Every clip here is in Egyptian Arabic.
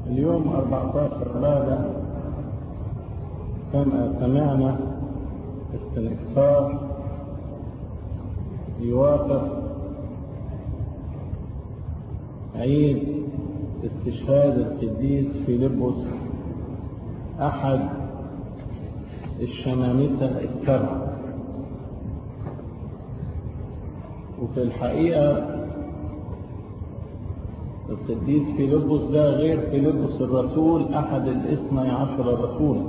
اليوم 14 ماذا كما سمعنا استنكسار يوافق عيد استشهاد القديس فيلبس أحد الشمامسة السبع وفي الحقيقة القديس فيلبس ده غير فيلبس الرسول أحد الاثني عشر رسولا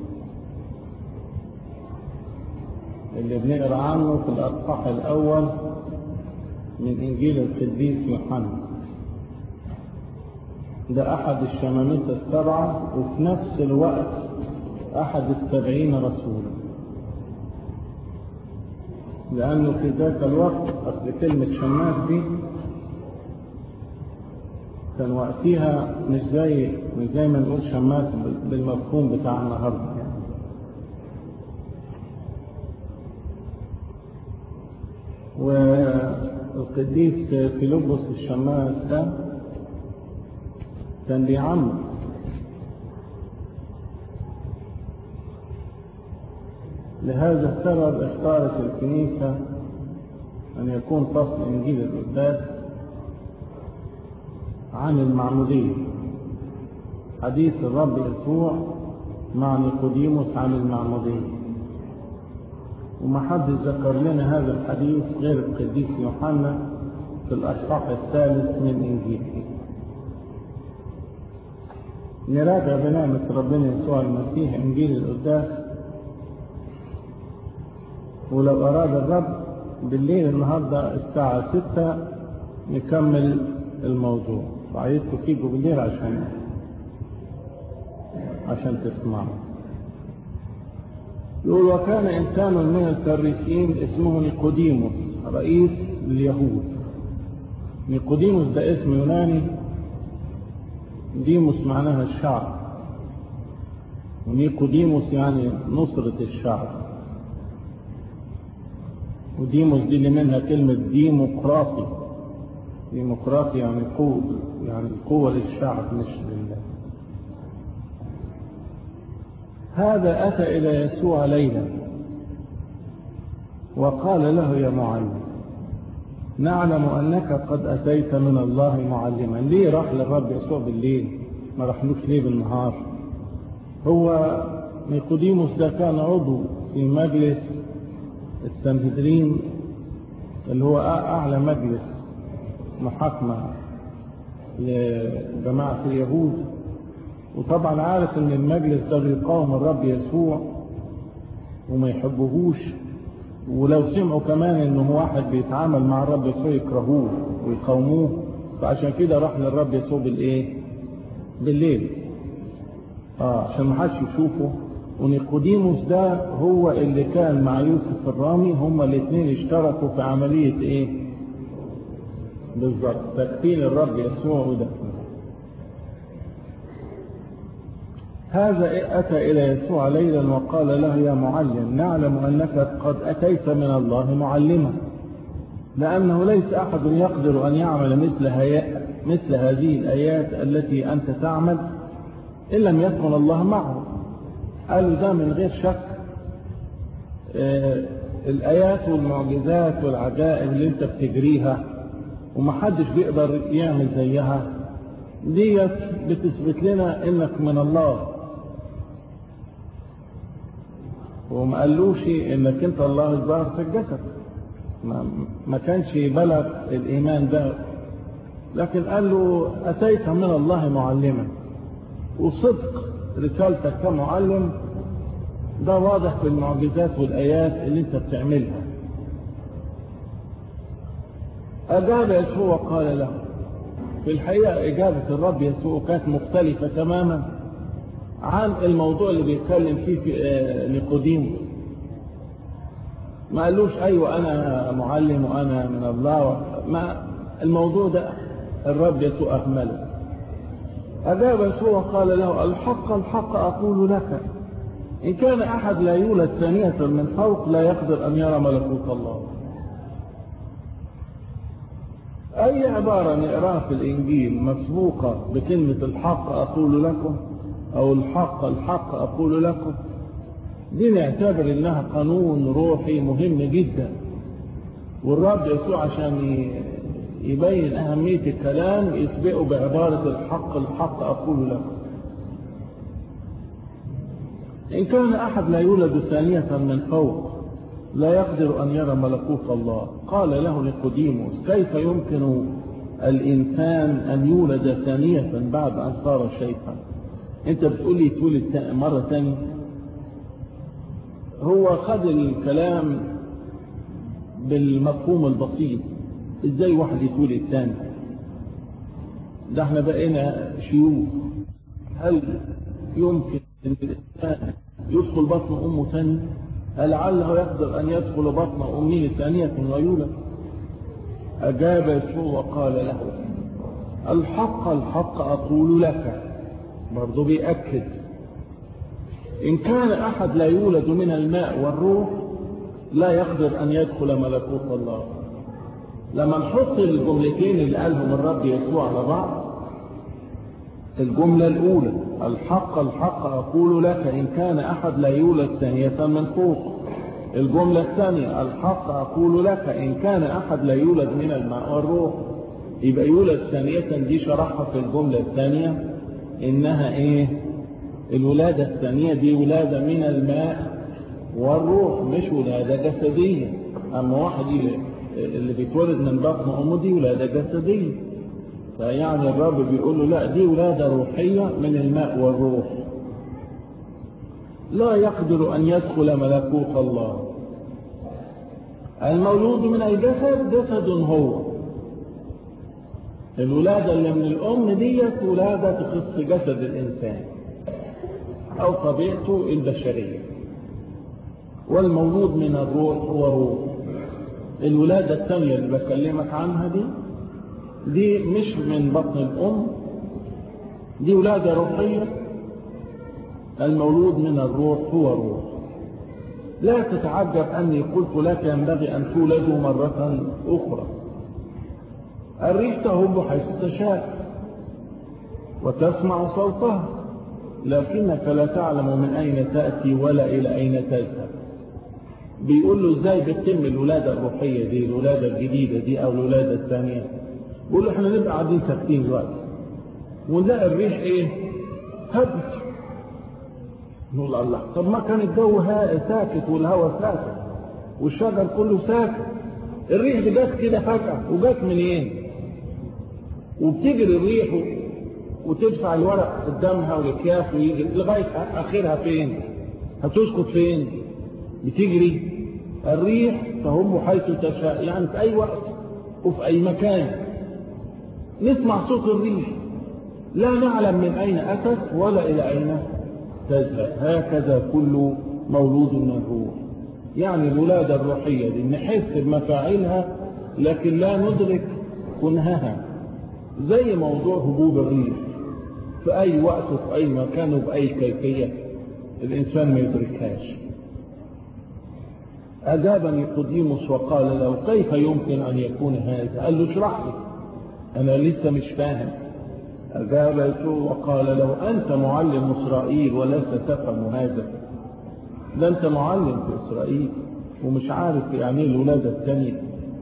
اللي بنقرا عنه في الأصحاح الأول من إنجيل القديس يوحنا ده أحد الشمامسة السبعة وفي نفس الوقت أحد السبعين رسولا لأنه في ذاك الوقت أصل كلمة شماس دي كان وقتها مش زي مش زي ما نقول شماس بالمفهوم بتاع النهارده يعني. والقديس فيلبس الشماس ده كان بيعمر لهذا السبب اختارت الكنيسة أن يكون فصل إنجيل القداس عن المعمودية حديث الرب يسوع مع نيقوديموس عن المعمودية وما حد ذكر لنا هذا الحديث غير القديس يوحنا في الأصحاح الثالث من إنجيله نراجع بنعمة ربنا يسوع المسيح إنجيل القداس ولو أراد الرب بالليل النهاردة الساعة ستة نكمل الموضوع وعايزكم تيجوا بالليل عشان عشان تسمعوا يقول وكان إنسان من الفريسيين اسمه نيقوديموس رئيس اليهود نيقوديموس ده اسم يوناني ديموس معناها الشعب ونيقوديموس يعني نصرة الشعب وديموس دي اللي منها كلمة ديمقراطي ديمقراطي يعني قوة يعني قوة للشعب مش لله هذا أتى إلى يسوع ليلا وقال له يا معلم نعلم أنك قد أتيت من الله معلما ليه راح للرب يسوع بالليل ما راحلوش ليه بالنهار هو نيقوديموس ده كان عضو في مجلس السنهدرين اللي هو أعلى مجلس محاكمة لجماعة اليهود وطبعا عارف ان المجلس ده بيقاوم الرب يسوع وما يحبهوش ولو سمعوا كمان انه واحد بيتعامل مع الرب يسوع يكرهوه ويقاوموه فعشان كده راح للرب يسوع بالايه بالليل اه عشان ما حدش يشوفه ونيقوديموس ده هو اللي كان مع يوسف الرامي هما الاثنين اشتركوا في عملية ايه بالظبط تكفين الرب يسوع ودفنه هذا أتى إلى يسوع ليلا وقال له يا معلم نعلم أنك قد أتيت من الله معلما لأنه ليس أحد يقدر أن يعمل مثل, هي... مثل هذه الآيات التي أنت تعمل إن لم يكن الله معه قالوا ده من غير شك آه الآيات والمعجزات والعجائب اللي انت بتجريها ومحدش بيقدر يعمل زيها ديت بتثبت لنا انك من الله وما قالوش انك انت الله الظاهر في الجسد ما, ما كانش بلغ الايمان ده لكن قال له اتيت من الله معلما وصدق رسالتك كمعلم ده واضح في المعجزات والايات اللي انت بتعملها اجاب يسوع وقال له في الحقيقه اجابه الرب يسوع كانت مختلفه تماما عن الموضوع اللي بيتكلم فيه في نيقوديموس ما قالوش ايوه انا معلم وانا من الله ما الموضوع ده الرب يسوع اكمله اجاب يسوع وقال له الحق الحق اقول لك ان كان احد لا يولد ثانيه من فوق لا يقدر ان يرى ملكوت الله أي عبارة نقراها في الإنجيل مسبوقة بكلمة الحق أقول لكم أو الحق الحق أقول لكم دي نعتبر إنها قانون روحي مهم جدا والرب يسوع عشان يبين أهمية الكلام يسبقه بعبارة الحق الحق أقول لكم إن كان أحد لا يولد ثانية من فوق لا يقدر أن يرى ملكوت الله قال له نيقوديموس كيف يمكن الإنسان أن يولد ثانية بعد أن صار شيخا أنت بتقولي تولد مرة ثانية هو خد الكلام بالمفهوم البسيط ازاي واحد يتولد ثاني ده احنا بقينا شيوخ هل يمكن ان الانسان يدخل بطن امه ثاني لعله يقدر ان يدخل بطن امه ثانية ويولد اجاب يسوع وقال له الحق الحق اقول لك برضه بيأكد ان كان احد لا يولد من الماء والروح لا يقدر ان يدخل ملكوت الله لما نحط الجملتين اللي قالهم الرب يسوع على بعض الجملة الأولى الحق الحق أقول لك إن كان أحد لا يولد ثانية من فوق الجملة الثانية الحق أقول لك إن كان أحد لا يولد من الماء والروح يبقى يولد ثانية دي شرحها في الجملة الثانية إنها إيه الولادة الثانية دي ولادة من الماء والروح مش ولادة جسدية أما واحد اللي بيتولد من بطن أمه دي ولادة جسدية فيعني الرب بيقول له لا دي ولادة روحية من الماء والروح لا يقدر أن يدخل ملكوت الله المولود من الجسد جسد هو الولادة اللي من الأم ديت ولادة تخص جسد الإنسان أو طبيعته البشرية والمولود من الروح هو روح الولادة الثانية اللي بكلمك عنها دي دي مش من بطن الأم دي ولادة روحية المولود من الروح هو روح لا تتعجب أني قلت لك ينبغي أن تولدوا مرة أخرى الريح تهب حيث تشاء وتسمع صوتها لكنك لا تعلم من أين تأتي ولا إلى أين تذهب بيقول له ازاي بتتم الولادة الروحية دي الولادة الجديدة دي او الولادة الثانية بيقول له احنا نبقى قاعدين ساكتين دلوقتي ونلاقي الريح ايه هبت نقول الله طب ما كان الجو ساكت والهواء ساكت والشجر كله ساكت الريح دي جت كده فجأة وجت منين وبتجري الريح وتدفع الورق قدامها والاكياس ويجي لغاية اخرها فين هتسكت فين بتجري الريح تهم حيث تشاء يعني في أي وقت وفي أي مكان نسمع صوت الريح لا نعلم من أين أتت ولا إلى أين تذهب هكذا كل مولود من الروح يعني الولادة الروحية دي نحس بمفاعلها لكن لا ندرك كنهها زي موضوع هبوب الريح في أي وقت وفي أي مكان وبأي كيفية الإنسان ما يدركهاش أجاب نيقوديموس وقال له كيف يمكن أن يكون هذا قال له اشرح لي أنا لسه مش فاهم أجاب يسوع وقال له أنت معلم إسرائيل ولست تفهم هذا ده أنت معلم في إسرائيل ومش عارف يعني الولادة الثانية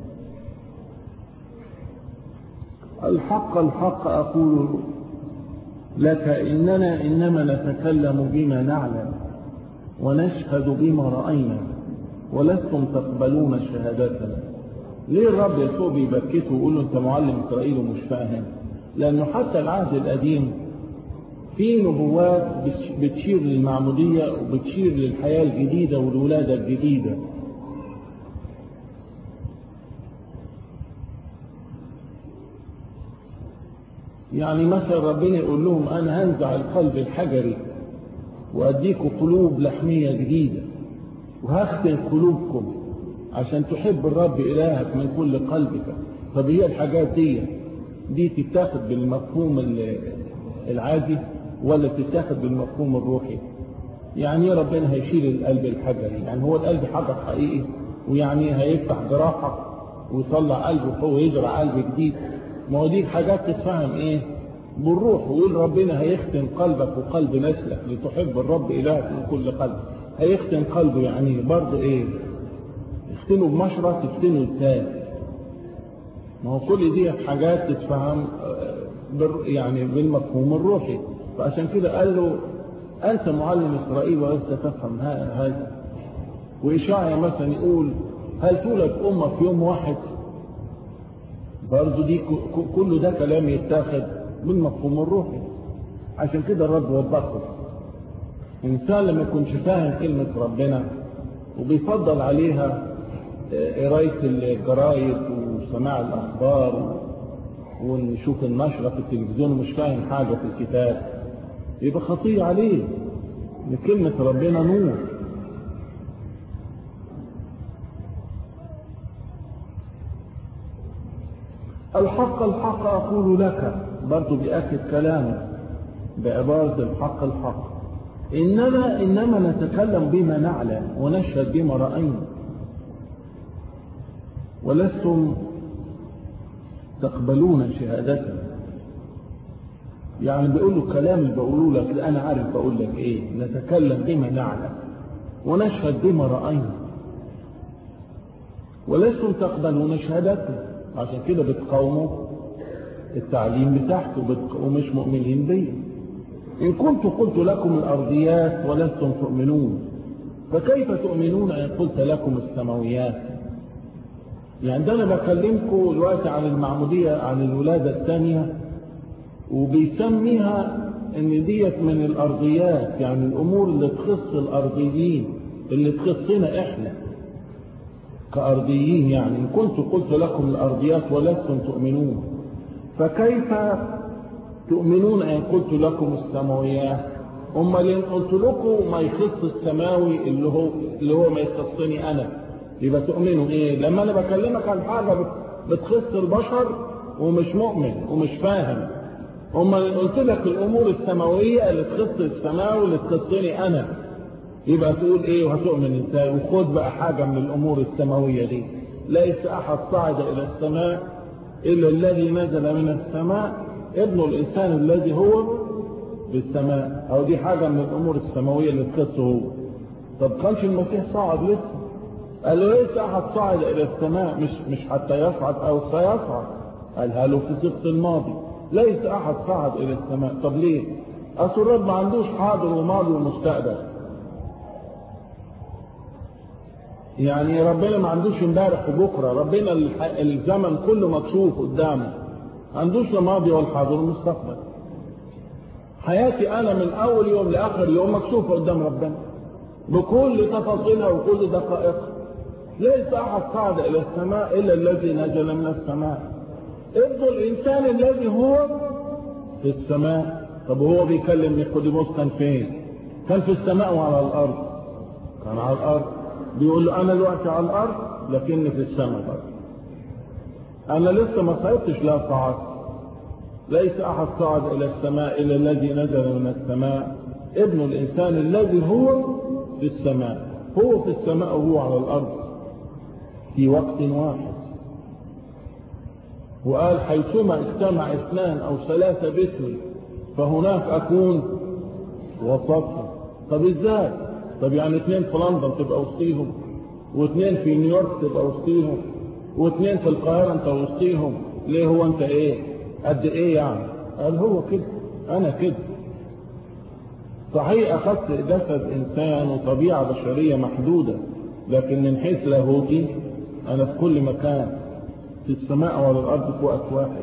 الحق الحق أقول لك إننا إنما نتكلم بما نعلم ونشهد بما رأينا ولستم تقبلون شهادتنا ليه الرب يسوع بيبكته ويقول له انت معلم اسرائيل ومش فاهم لانه حتى العهد القديم في نبوات بتشير للمعمودية وبتشير للحياة الجديدة والولادة الجديدة يعني مثلا ربنا يقول لهم انا هنزع القلب الحجري واديكم قلوب لحمية جديدة وهختم قلوبكم عشان تحب الرب إلهك من كل قلبك طب هي الحاجات دي دي تتاخد بالمفهوم العادي ولا تتاخد بالمفهوم الروحي يعني ربنا هيشيل القلب الحجري يعني هو القلب حجر حقيقي ويعني هيفتح جراحة ويطلع قلبه هو يزرع قلب جديد ما هو دي حاجات تتفهم ايه بالروح ويقول ربنا هيختم قلبك وقلب نسلك لتحب الرب الهك من كل قلب هيختم قلبه يعني برضه ايه يختمه بمشرط يختمه ازاي ما هو كل دي حاجات تتفهم يعني بالمفهوم الروحي فعشان كده قال له أنت معلم إسرائيل ولست تفهم هذا وإشاعية مثلا يقول هل تولد أمة في يوم واحد برضه دي كل ده كلام يتاخد بالمفهوم الروحي عشان كده الرب وضحه الإنسان لما يكونش فاهم كلمة ربنا وبيفضل عليها قراية الجرايد وسماع الأخبار ونشوف النشرة في التلفزيون ومش فاهم حاجة في الكتاب يبقى خطية عليه ان كلمة ربنا نور الحق الحق أقول لك برضه بيأكد كلامه بعبارة الحق الحق إنما إنما نتكلم بما نعلم ونشهد بما رأينا ولستم تقبلون شهادتنا يعني بيقول له الكلام اللي بقوله لك انا عارف بقول لك ايه نتكلم بما نعلم ونشهد بما راينا ولستم تقبلون شهادتنا عشان كده بتقاوموا التعليم بتاعته ومش مؤمنين بيه ان كنت قلت لكم الارضيات ولستم تؤمنون فكيف تؤمنون ان قلت لكم السماويات يعني ده انا بكلمكم دلوقتي عن المعموديه عن الولاده الثانيه وبيسميها ان ديت من الارضيات يعني الامور اللي تخص الارضيين اللي تخصنا احنا كارضيين يعني ان كنت قلت لكم الارضيات ولستم تؤمنون فكيف تؤمنون ان قلت لكم السماويات اما ان قلت لكم ما يخص السماوي اللي هو اللي هو ما يخصني انا يبقى تؤمنوا ايه لما انا بكلمك عن حاجه بتخص البشر ومش مؤمن ومش فاهم اما قلت لك الامور السماويه اللي تخص السماء واللي تخصني انا يبقى تقول ايه وهتؤمن ازاي وخد بقى حاجه من الامور السماويه دي ليس احد صعد الى السماء الا الذي نزل من السماء ابن الانسان الذي هو في السماء او دي حاجه من الامور السماويه اللي تخصه هو طب كانش المسيح صعد لسه قال له ليس احد صعد الى السماء مش مش حتى يصعد او سيصعد قالها له في صفه الماضي ليس احد صعد الى السماء طب ليه اصل الرب ما عندوش حاضر وماضي ومستقبل يعني ربنا ما عندوش امبارح وبكره ربنا الزمن كله مكشوف قدامه ما عندوش لا ماضي ولا حاضر ومستقبل حياتي انا من اول يوم لاخر يوم مكشوفه قدام ربنا بكل تفاصيلها وكل دقائقها ليس احد صعد الى السماء الا الذي نزل من السماء ابن الانسان الذي هو في السماء طب وهو بيكلم نيقوديموس كان فين كان في السماء وعلى الارض كان على الارض بيقول له انا دلوقتي على الارض لكني في السماء برضه انا لسه ما صعدتش لا صعدت ليس احد صعد الى السماء الا الذي نزل من السماء ابن الانسان الذي هو في السماء هو في السماء وهو على الارض في وقت واحد وقال حيثما اجتمع اثنان او ثلاثة باسمي فهناك اكون وسطهم طب ازاي طب يعني اثنين في لندن تبقى وسطيهم واثنين في نيويورك تبقى وسطيهم واثنين في القاهرة انت وسطيهم ليه هو انت ايه قد ايه يعني قال هو كده انا كده صحيح اخذت جسد انسان وطبيعة بشرية محدودة لكن من حيث لاهوتي انا في كل مكان في السماء وعلى الارض في وقت واحد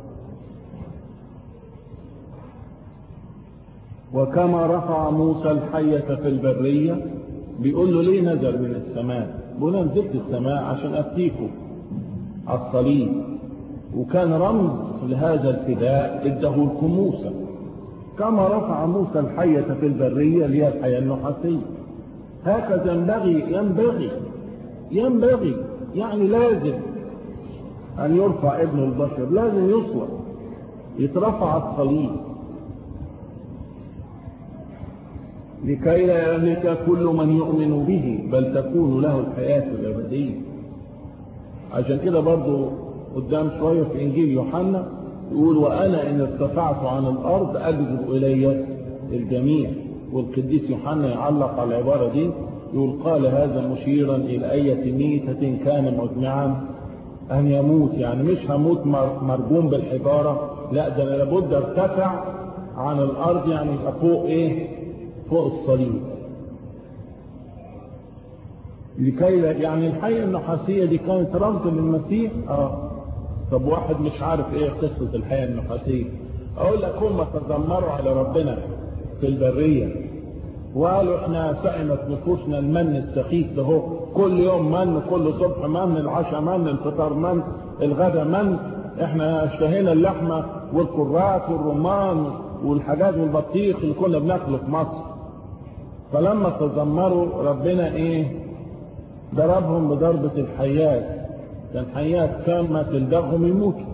وكما رفع موسى الحية في البرية بيقول له ليه نزل من السماء بيقول نزلت السماء عشان أفتيكم على الصليب وكان رمز لهذا الفداء اداه لكم موسى كما رفع موسى الحية في البرية اللي هي الحياة النحاسية هكذا ينبغي ينبغي ينبغي يعني لازم أن يرفع ابن البشر لازم يصلح يترفع على الصليب لكي لا يهلك كل من يؤمن به بل تكون له الحياة الأبدية عشان كده برضو قدام شوية في إنجيل يوحنا يقول وأنا إن ارتفعت عن الأرض أجذب إلي الجميع والقديس يوحنا يعلق على العبارة دي يقول قال هذا مشيرا إلى أية ميتة كان مجمعا أن يموت يعني مش هموت مرجوم بالحجارة لا ده أنا لابد ارتفع عن الأرض يعني يبقى فوق إيه فوق الصليب لكي يعني الحية النحاسية دي كانت رمز للمسيح اه طب واحد مش عارف ايه قصة الحياة النحاسية اقول لك هم تذمروا على ربنا في البرية وقالوا احنا سئمت نفوسنا المن السخيف ده هو كل يوم من كل صبح من العشاء من الفطار من الغدا من احنا اشتهينا اللحمة والكرات والرمان والحاجات والبطيخ اللي كنا بناكله في مصر فلما تذمروا ربنا ايه ضربهم بضربة الحيات كان حيات سامة تلدغهم يموتوا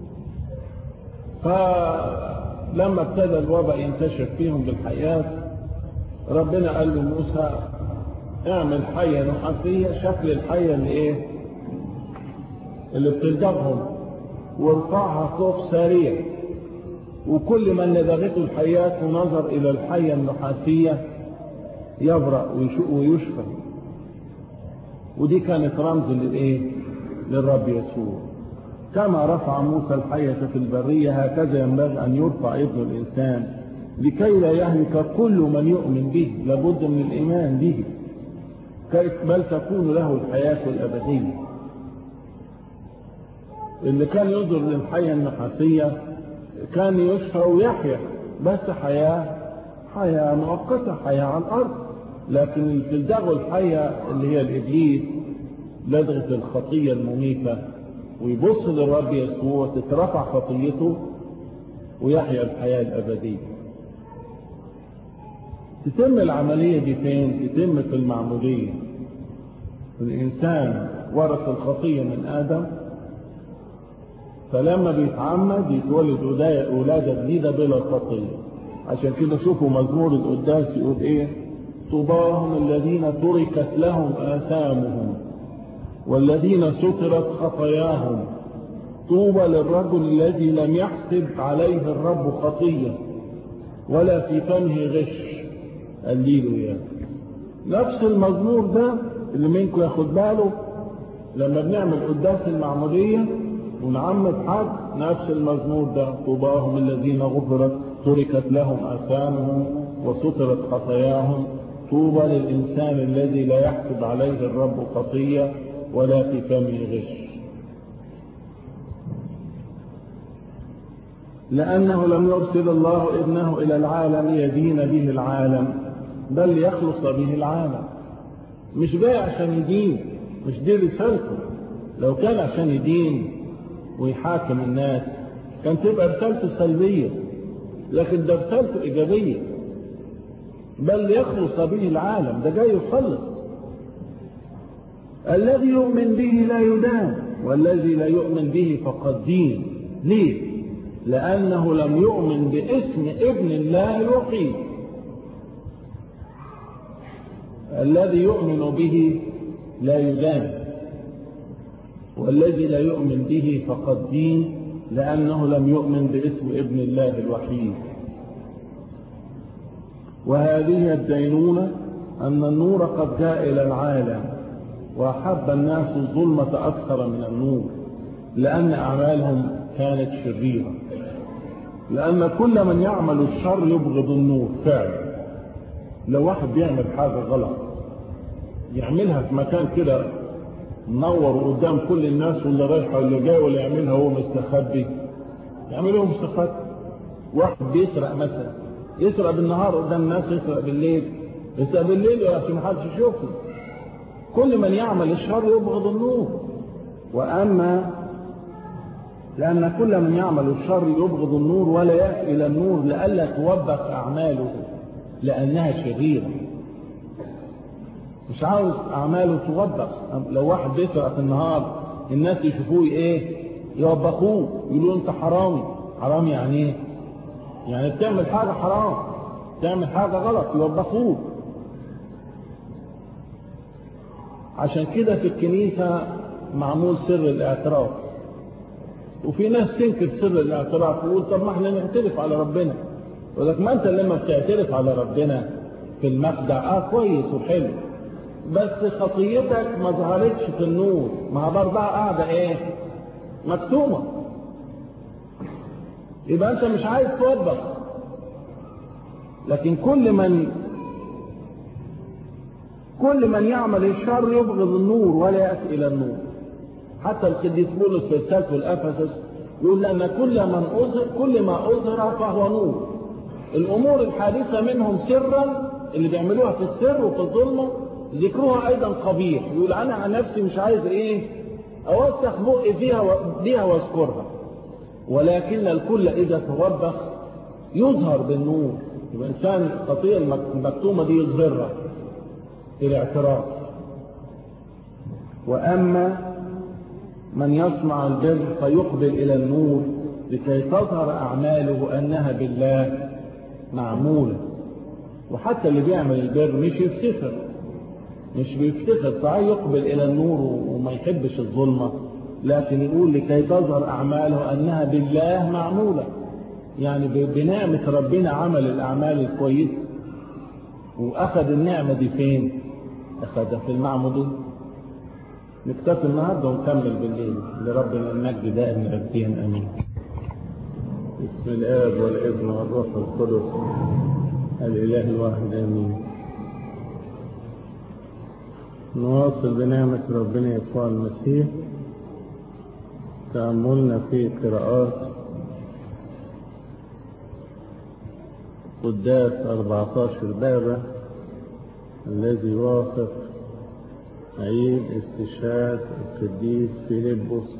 فلما ابتدى الوباء ينتشر فيهم بالحيات ربنا قال لموسى اعمل حية نحاسية شكل الحية اللي ايه اللي بتلدغهم وارفعها فوق سريع وكل من لدغته الحيات ونظر الى الحية النحاسية يبرأ ويشفى ودي كانت رمز للايه للرب يسوع كما رفع موسى الحية في البرية هكذا ينبغي أن يرفع ابن الإنسان لكي لا يهلك كل من يؤمن به لابد من الإيمان به بل تكون له الحياة الأبدية اللي كان ينظر للحية النحاسية كان يشفى ويحيا بس حياة حياة مؤقتة حياة على الأرض لكن اللي تلدغه الحية اللي هي الإبليس لدغة الخطية المميتة ويبص للرب يسوع تترفع خطيته ويحيا الحياة الأبدية تتم العملية دي فين؟ تتم في المعمودية الإنسان ورث الخطية من آدم فلما بيتعمد يتولد ولادة جديدة بلا خطية عشان كده شوفوا مزمور القداس يقول ايه طوباهم الذين تركت لهم آثامهم والذين سترت خطاياهم طوبى للرجل الذي لم يحسب عليه الرب خطية ولا في فمه غش قليله نفس المزمور ده اللي منكم ياخد باله لما بنعمل قداس المعمودية ونعمد حد نفس المزمور ده طوباهم الذين غفرت تركت لهم آثامهم وسترت خطاياهم طوبى للإنسان الذي لا يحسب عليه الرب خطية ولا في فمه غش لأنه لم يرسل الله ابنه إلى العالم ليدين به العالم بل ليخلص به العالم مش جاي عشان يدين مش دي رسالته لو كان عشان يدين ويحاكم الناس كان تبقى رسالته سلبية لكن ده رسالته إيجابية بل ليخلص به العالم ده جاي يخلص الذي يؤمن به لا يدان والذي لا يؤمن به فقد دين ليه لأنه لم يؤمن باسم ابن الله الوحيد الذي يؤمن به لا يدان والذي لا يؤمن به فقد دين لأنه لم يؤمن باسم ابن الله الوحيد وهذه الدينونة أن النور قد جاء إلى العالم وأحب الناس الظلمة أكثر من النور لأن أعمالهم كانت شريرة لأن كل من يعمل الشر يبغض النور فعلا لو واحد بيعمل حاجة غلط يعملها في مكان كده منور قدام كل الناس واللي رايحة واللي جاي واللي يعملها هو مستخبي يعمله مستخبي واحد بيسرق مثلا يسرق بالنهار قدام الناس يسرق بالليل يسرق بالليل عشان ما حدش يشوفه كل من يعمل الشر يبغض النور واما لان كل من يعمل الشر يبغض النور ولا ياتي الى النور لئلا توبخ اعماله لانها شريره مش عاوز اعماله توبخ لو واحد بيسرق في النهار الناس يشوفوه ايه يوبخوه يقولوا انت حرامي حرامي يعني ايه يعني بتعمل حاجه حرام تعمل حاجه غلط يوبخوه عشان كده في الكنيسه معمول سر الاعتراف وفي ناس تنكر سر الاعتراف ويقول طب ما احنا نعترف على ربنا يقول لك ما انت لما بتعترف على ربنا في المخدع اه كويس وحلو بس خطيتك ما ظهرتش في النور ما برضها قاعده ايه مكتومه يبقى انت مش عايز توبخ لكن كل من كل من يعمل الشر يبغض النور ولا ياتي الى النور حتى القديس بولس في رسالته الافسس يقول لان كل من أظهر كل ما اظهر فهو نور الامور الحادثه منهم سرا اللي بيعملوها في السر وفي الظلمه ذكرها ايضا قبيح يقول انا عن نفسي مش عايز ايه اوسخ بقي فيها بيها واذكرها ولكن الكل اذا توبخ يظهر بالنور يبقى انسان الخطيه المكتومه دي يظهرها في الاعتراف واما من يصنع البر فيقبل الى النور لكي تظهر اعماله انها بالله معموله وحتى اللي بيعمل البر مش يفتخر مش بيفتخر صحيح يقبل الى النور وما يحبش الظلمه لكن يقول لكي تظهر اعماله انها بالله معموله يعني بنعمه ربنا عمل الاعمال الكويسه واخذ النعمه دي فين اخذها في المعموديه نكتفي النهارده ونكمل بالليل لربنا المجد دائما ابديا امين بسم الاب والابن والروح القدس الاله الواحد امين نواصل بنعمة ربنا يسوع المسيح تأملنا في قراءات قداس 14 بابا الذي وافق عيد استشهاد القديس فيلبس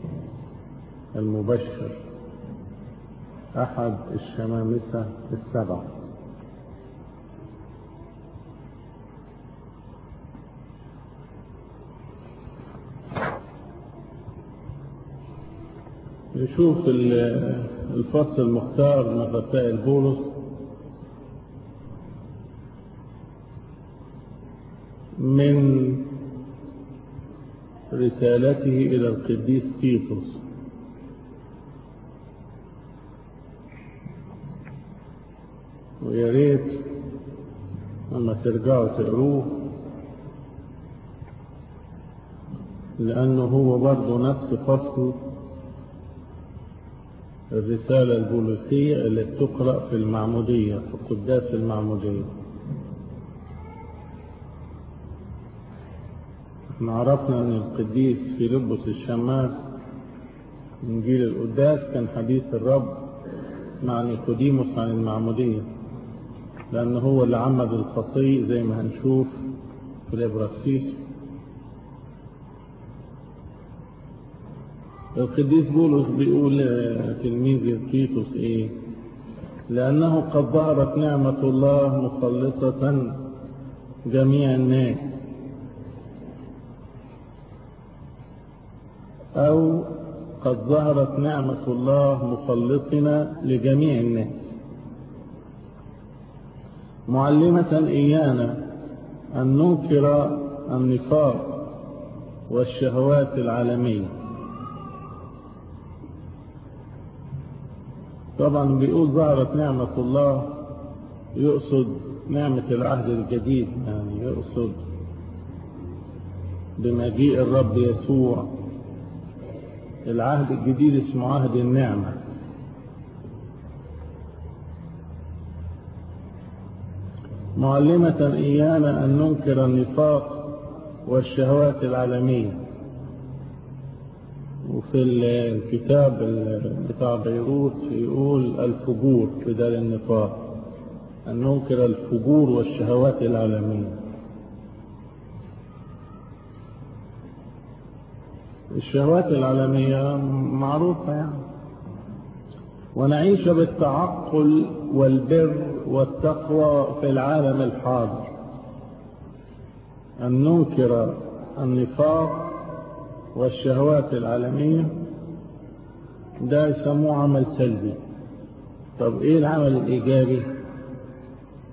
المبشر أحد الشمامسة السبعة نشوف الفصل المختار من رسائل بولس من رسالته إلى القديس تيتوس ويا ريت لما ترجعوا تقروه لأنه هو برضه نفس فصل الرسالة البوليسية اللي بتقرأ في المعمودية في قداس المعمودية احنا عرفنا ان القديس فيلبس الشماس من جيل القداس كان حديث الرب مع نيقوديموس عن المعمودية لأن هو اللي عمد الخطية زي ما هنشوف في الإبراكسيس القديس بولس بيقول تلميذ تيتوس ايه لأنه قد ظهرت نعمة الله مخلصة جميع الناس أو قد ظهرت نعمة الله مخلصنا لجميع الناس معلمة إيانا أن ننكر النفاق والشهوات العالمية طبعا بيقول ظهرت نعمة الله يقصد نعمة العهد الجديد يعني يقصد بمجيء الرب يسوع العهد الجديد اسمه عهد النعمة معلمة إيانا أن ننكر النفاق والشهوات العالمية وفي الكتاب بتاع بيروت يقول الفجور بدل النفاق أن ننكر الفجور والشهوات العالمية الشهوات العالمية معروفة يعني ونعيش بالتعقل والبر والتقوى في العالم الحاضر أن ننكر النفاق والشهوات العالمية ده يسموه عمل سلبي طب ايه العمل الايجابي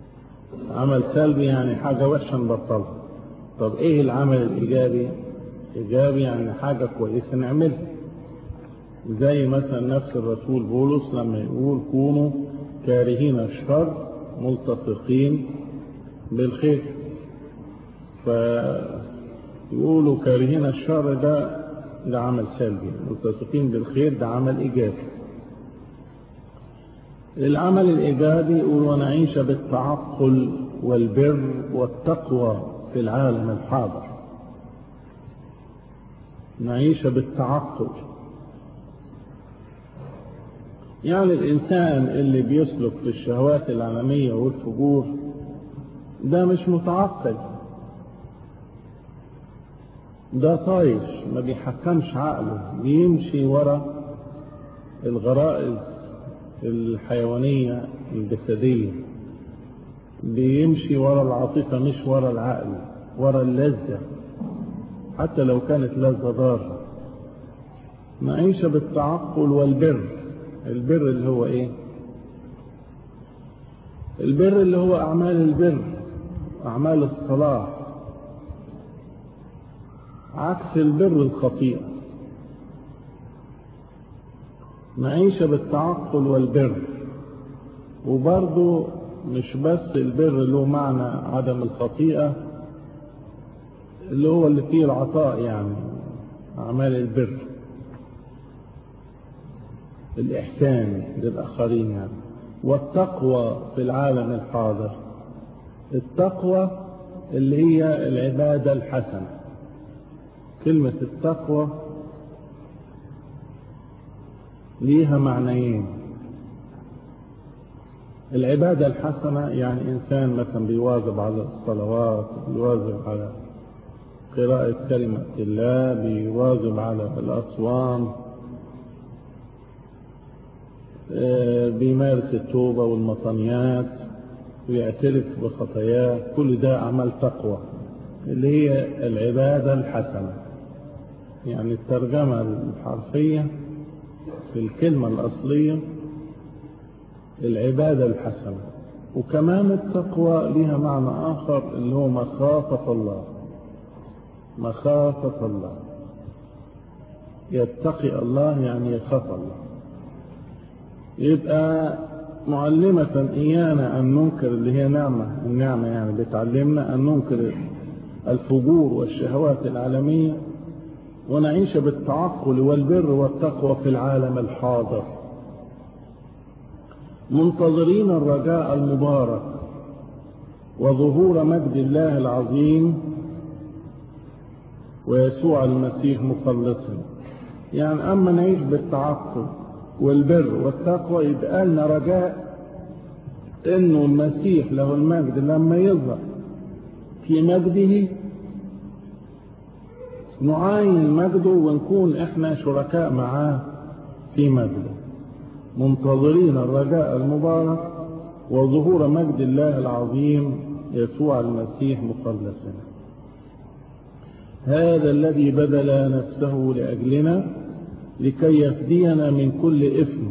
عمل سلبي يعني حاجة وحشة نبطلها طب ايه العمل الايجابي إيجابي يعني حاجة كويسة نعملها زي مثلا نفس الرسول بولس لما يقول كونوا كارهين الشر ملتصقين بالخير فيقولوا كارهين الشر ده ده عمل سلبي ملتصقين بالخير ده عمل إيجابي العمل الإيجابي يقول ونعيش بالتعقل والبر والتقوى في العالم الحاضر نعيش بالتعقل يعني الإنسان اللي بيسلك في الشهوات العالمية والفجور ده مش متعقل ده طايش ما بيحكمش عقله بيمشي ورا الغرائز الحيوانية الجسدية بيمشي ورا العاطفة مش ورا العقل ورا اللذة حتى لو كانت لذة ضارة معيشة بالتعقل والبر البر اللي هو ايه البر اللي هو اعمال البر اعمال الصلاح عكس البر الخطيئة معيشة بالتعقل والبر وبرضه مش بس البر اللي هو معنى عدم الخطيئة اللي هو اللي فيه العطاء يعني أعمال البر الإحسان للآخرين يعني والتقوى في العالم الحاضر التقوى اللي هي العبادة الحسنة كلمة التقوى ليها معنيين العبادة الحسنة يعني إنسان مثلا بيواظب على الصلوات بيواظب على قراءة كلمة الله بيواظب على الأصوام بيمارس التوبة والمطنيات ويعترف بخطاياه كل ده أعمال تقوى اللي هي العبادة الحسنة يعني الترجمة الحرفية في الكلمة الأصلية العبادة الحسنة وكمان التقوى لها معنى آخر اللي هو مخافة الله مخافة الله يتقي الله يعني يخاف الله يبقى معلمة إيانا أن ننكر اللي هي نعمة النعمة يعني بتعلمنا أن ننكر الفجور والشهوات العالمية ونعيش بالتعقل والبر والتقوى في العالم الحاضر منتظرين الرجاء المبارك وظهور مجد الله العظيم ويسوع المسيح مخلصا يعني أما نعيش بالتعقل والبر والتقوى يبقى لنا رجاء انه المسيح له المجد لما يظهر في مجده نعاين مجده ونكون احنا شركاء معاه في مجده منتظرين الرجاء المبارك وظهور مجد الله العظيم يسوع المسيح مخلصنا هذا الذي بذل نفسه لاجلنا لكي يفدينا من كل إثم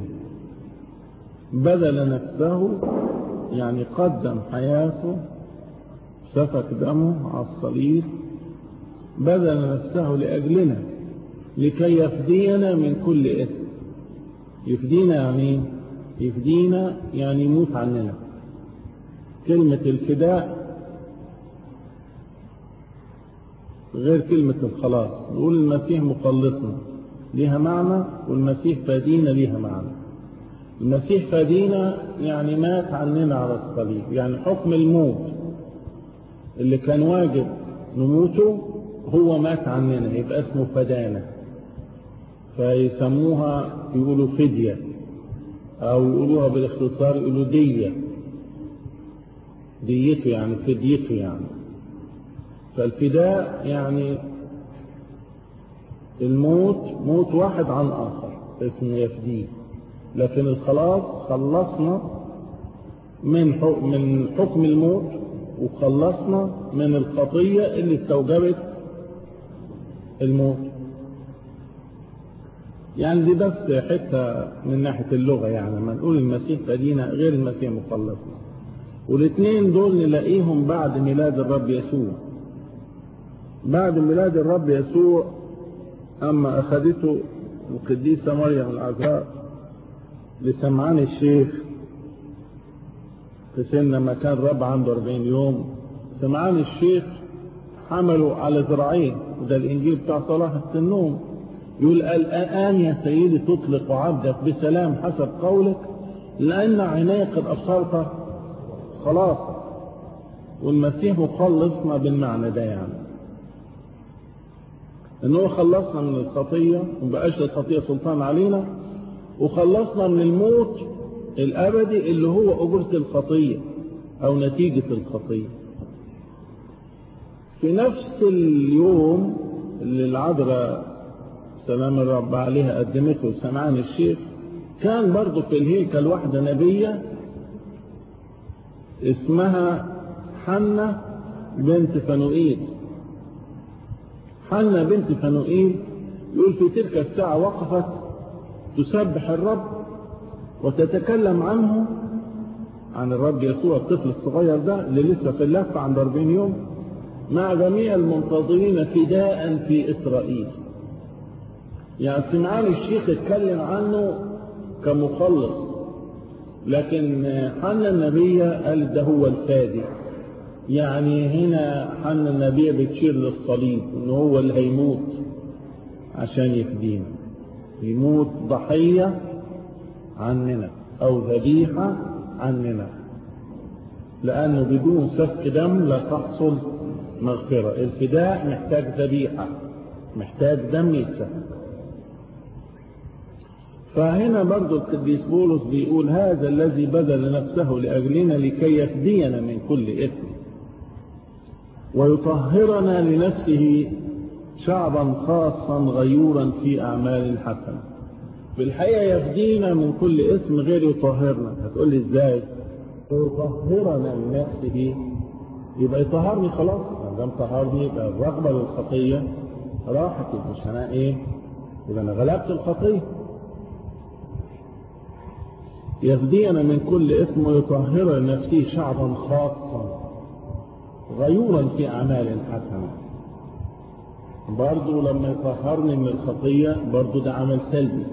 بذل نفسه يعني قدم حياته سفك دمه على الصليب بذل نفسه لأجلنا لكي يفدينا من كل إثم يفدينا يعني يفدينا يعني يموت عننا كلمة الفداء غير كلمة الخلاص نقول المسيح مخلصنا ليها معنى والمسيح فادينا ليها معنى المسيح فادينا يعني مات عننا على الصليب يعني حكم الموت اللي كان واجب نموته هو مات عننا يبقى اسمه فدانا فيسموها يقولوا فدية او يقولوها بالاختصار يقولوا دية ديته يعني فديته يعني فالفداء يعني الموت موت واحد عن آخر اسمه يفديه لكن الخلاص خلصنا من من حكم الموت وخلصنا من الخطية اللي استوجبت الموت يعني دي بس حتة من ناحية اللغة يعني لما نقول المسيح فدينا غير المسيح مخلصنا والاثنين دول نلاقيهم بعد ميلاد الرب يسوع بعد ميلاد الرب يسوع أما أخذته القديسة مريم العذراء لسمعان الشيخ في سن ما كان الرب عنده 40 يوم سمعان الشيخ حملوا على ذراعين وده الإنجيل بتاع صلاح السنوم يقول الآن يا سيدي تطلق عبدك بسلام حسب قولك لأن عينيك قد أبصرت خلاص والمسيح مخلصنا بالمعنى ده يعني ان هو خلصنا من الخطية ومبقاش الخطية سلطان علينا وخلصنا من الموت الابدي اللي هو اجرة الخطية او نتيجة الخطية في نفس اليوم اللي العذراء سلام الرب عليها قدمته سمعان الشيخ كان برضه في الهيكل واحدة نبية اسمها حنة بنت فنوئيل حنة بنت فنوئيل يقول في تلك الساعة وقفت تسبح الرب وتتكلم عنه عن الرب يسوع الطفل الصغير ده اللي لسه في اللفة عند 40 يوم مع جميع المنتظرين فداء في إسرائيل يعني سمعان الشيخ اتكلم عنه كمخلص لكن حنا النبية قال ده هو الفادي يعني هنا حنا النبية بتشير للصليب ان هو اللي هيموت عشان يفدينا يموت ضحية عننا او ذبيحة عننا لانه بدون سفك دم لا تحصل مغفرة الفداء محتاج ذبيحة محتاج دم يتسفك فهنا برضو القديس بولس بيقول هذا الذي بذل نفسه لأجلنا لكي يفدينا من كل إثم ويطهرنا لنفسه شعبا خاصا غيورا في أعمال حسنة في الحقيقة يفدينا من كل اسم غير يطهرنا هتقول لي ازاي يطهرنا لنفسه يبقى يطهرني خلاص ما دام طهرني يبقى الرغبة للخطية راحت مش انا ايه يبقى انا غلبت الخطيه يفدينا من كل إثم ويطهر نفسه شعبا خاصا غيورا في أعمال حسنة برضو لما يطهرني من الخطية برضو ده عمل سلبي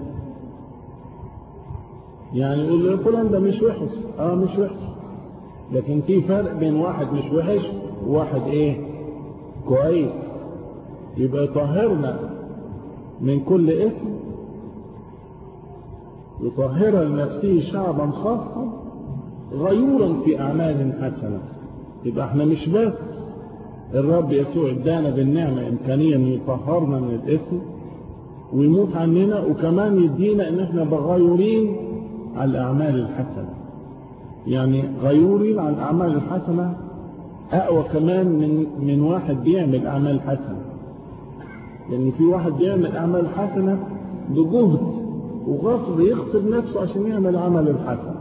يعني يقول لي فلان ده مش وحش اه مش وحش لكن في فرق بين واحد مش وحش وواحد ايه كويس يبقى يطهرنا من كل اثم يطهر لنفسه شعبا خاصا غيورا في أعمال حسنة يبقى احنا مش بس الرب يسوع ادانا بالنعمة إمكانية أن يطهرنا من الإثم ويموت عننا وكمان يدينا ان احنا بغيورين على الأعمال الحسنة يعني غيورين على الأعمال الحسنة أقوى كمان من من واحد بيعمل أعمال حسنة لأن يعني في واحد بيعمل أعمال حسنة بجهد وغصب يغصب نفسه عشان يعمل عمل الحسن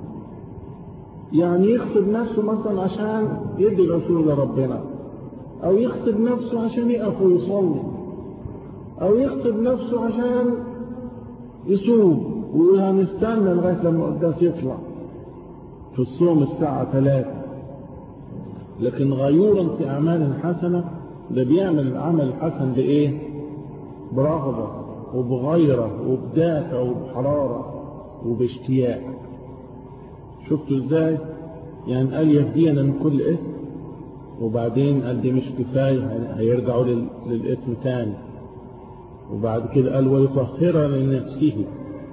يعني يغصب نفسه مثلا عشان يدي العشور لربنا او يغصب نفسه عشان يقف ويصلي او يغصب نفسه عشان يصوم ويقول هنستنى لغايه لما القداس يطلع في الصوم الساعه ثلاثة لكن غيورا في اعمال حسنه ده بيعمل العمل الحسن بايه برغبه وبغيرة وبدافع وبحرارة وباشتياق شفتوا ازاي يعني قال يهدينا من كل اسم وبعدين قال دي مش كفاية هيرجعوا للاسم تاني وبعد كده قال ويطهر لنفسه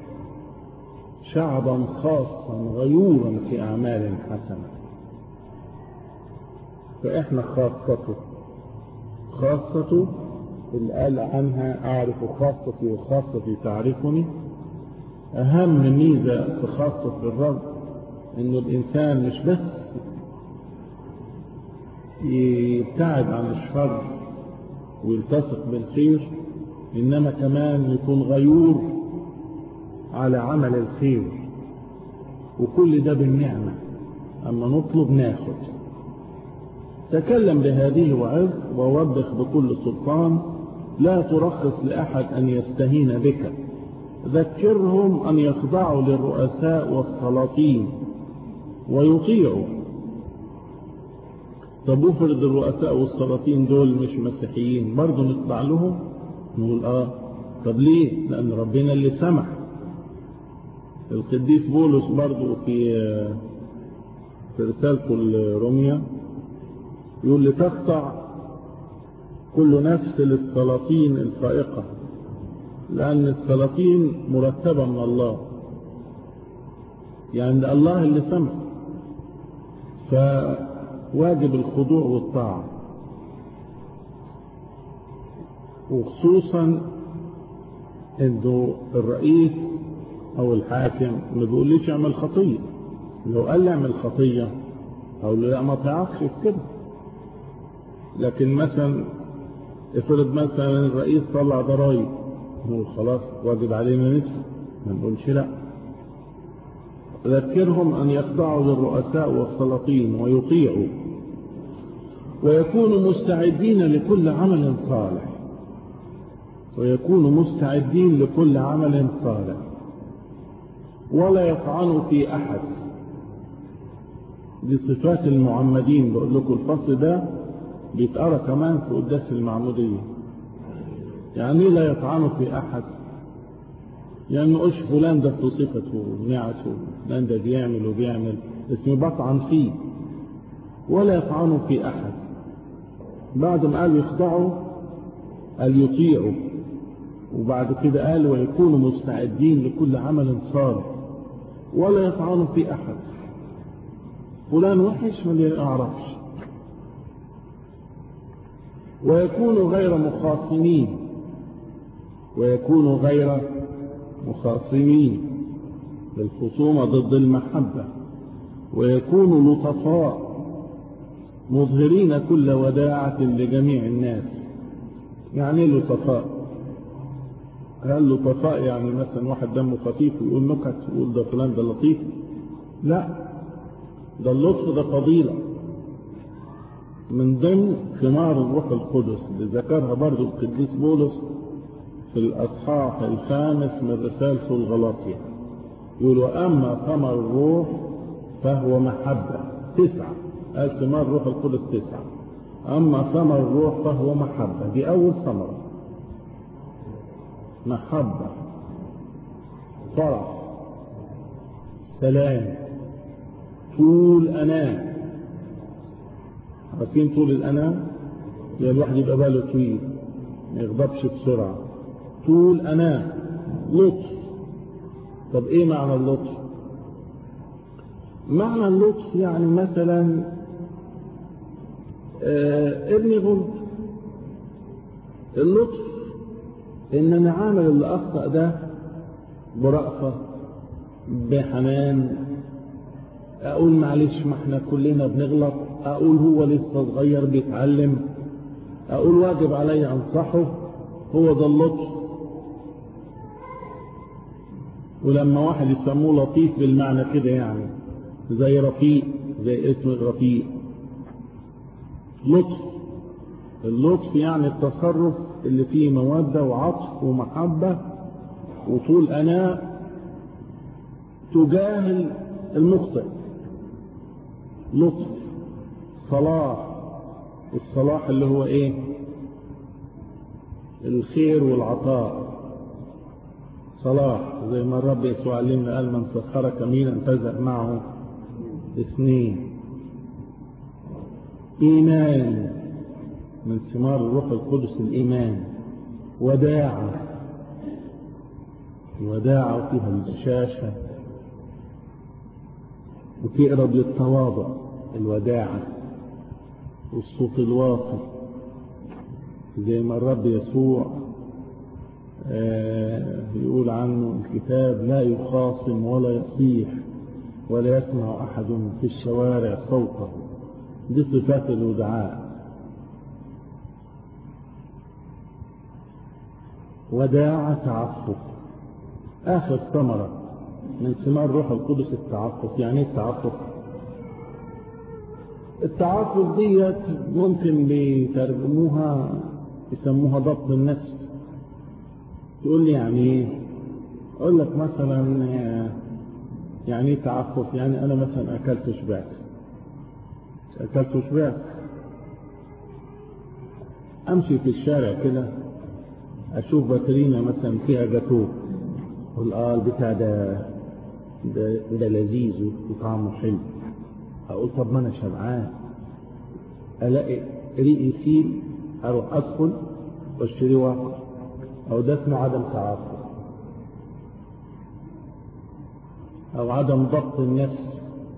شعبا خاصا غيورا في أعمال حسنة فإحنا خاصته خاصته اللي قال عنها أعرف خاصتي وخاصتي تعرفني أهم ميزة في خاصة الرب إنه الإنسان مش بس يبتعد عن الشر ويلتصق بالخير إنما كمان يكون غيور على عمل الخير وكل ده بالنعمة أما نطلب ناخد تكلم بهذه وعظ ووبخ بكل سلطان لا ترخص لأحد أن يستهين بك ذكرهم أن يخضعوا للرؤساء والسلاطين ويطيعوا طب افرض الرؤساء والسلاطين دول مش مسيحيين برضه نطلع لهم نقول اه طب ليه لان ربنا اللي سمح القديس بولس برضه في في رسالته لروميا يقول لتخضع كل نفس للسلاطين الفائقة لأن السلاطين مرتبة من الله يعني ده الله اللي سمح فواجب الخضوع والطاعة وخصوصا انه الرئيس او الحاكم ما بيقوليش اعمل خطيه لو قال لي اعمل خطيه او لا ما تعرفش في كده لكن مثلا افرض مثلا الرئيس طلع ضرائب نقول خلاص واجب علينا نفسه ما نقولش لا ذكرهم ان يخضعوا للرؤساء والسلاطين ويطيعوا ويكونوا مستعدين لكل عمل صالح ويكونوا مستعدين لكل عمل صالح ولا يطعنوا في احد دي صفات المعمدين بقول لكم الفصل ده بيتقرا كمان في قداس المعموديه يعني لا يطعنوا في احد يعني نقولش فلان ده في صفته ونعته فلان ده بيعمل وبيعمل اسمه بطعن فيه ولا يطعنوا في احد بعد ما قالوا يخضعوا قال يطيعوا وبعد كده قال ويكونوا مستعدين لكل عمل صالح ولا يطعنوا في احد فلان وحش ما يعرفش ويكونوا غير مخاصمين ويكونوا غير مخاصمين للخصومة ضد المحبة ويكونوا لطفاء مظهرين كل وداعة لجميع الناس يعني لطفاء هل لطفاء يعني مثلا واحد دمه خفيف ويقول نكت ويقول ده فلان ده لطيف لا ده اللطف ده فضيلة من ضمن ثمار الروح القدس اللي ذكرها برضو القديس بولس في الأصحاح الخامس من رسالته الغلاطية يقول وأما ثمر الروح فهو محبة تسعة قال ثمار الروح القدس تسعة أما ثمر الروح فهو محبة دي أول ثمرة محبة فرح سلام طول أنام عارفين طول الأنام يعني الواحد يبقى باله طويل ما يغضبش بسرعة طول أنام لطف طب إيه معنى اللطف؟ معنى اللطف يعني مثلا آه ابني غلط اللطف ان انا عامل اللي اخطا ده برأفة بحنان اقول معلش ما احنا كلنا بنغلط اقول هو لسه صغير بيتعلم اقول واجب علي انصحه هو ده اللطف ولما واحد يسموه لطيف بالمعنى كده يعني زي رفيق زي اسم الرفيق لطف اللطف يعني التصرف اللي فيه مودة وعطف ومحبة وطول أناء تجاه المخطئ لطف صلاح الصلاح اللي هو ايه الخير والعطاء صلاح زي ما الرب يسوع علمنا قال من سخرك يمينا فازق معه اثنين ايمان من ثمار الروح القدس الإيمان وداعة وداعة فيها البشاشة وتقرب للتواضع الوداعة والصوت الواطي زي ما الرب يسوع آه يقول عنه الكتاب لا يخاصم ولا يصيح ولا يسمع أحد في الشوارع صوته دي صفات الودعاء وداع تعفف آخر ثمرة من ثمار روح القدس التعفف يعني ايه التعفف التعفف ديت ممكن بيترجموها يسموها ضبط النفس تقول لي يعني ايه اقول لك مثلا يعني ايه تعفف يعني انا مثلا اكلت وشبعت اكلت وشبعت امشي في الشارع كده اشوف باترينا مثلا فيها جاتوه اقول اه البتاع ده ده, ده لذيذ وطعمه حلو اقول طب ما انا شبعان الاقي ريقي يسيل اروح ادخل واشتري واكل او ده اسمه عدم تعاطف او عدم ضبط النفس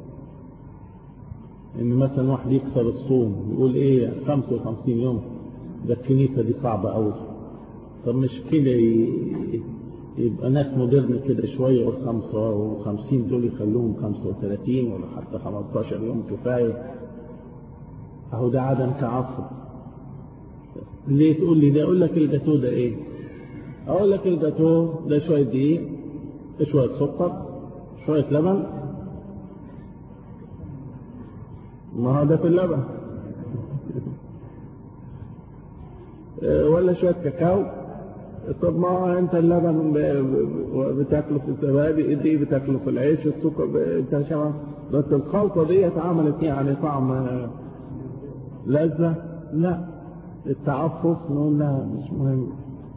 ان مثلا واحد يكسر الصوم يقول ايه 55 يوم ده الكنيسه دي صعبه قوي طب مش كده يبقى ناس مودرن كده شويه يقول 55 دول يخلوهم 35 ولا حتى 15 يوم كفايه اهو ده عدم تعصب ليه تقول لي ده اقول لك الجاتو ده ايه اقول لك الجاتو ده شويه دقيق شويه سكر شويه لبن ما هو ده في اللبن ولا شويه كاكاو طب ما انت اللبن بتاكله في الزبادي دي بتاكله في العيش السكر انت شبه بس الخلطه دي عملت يعني طعم لذه لا التعفف نقول لا مش مهم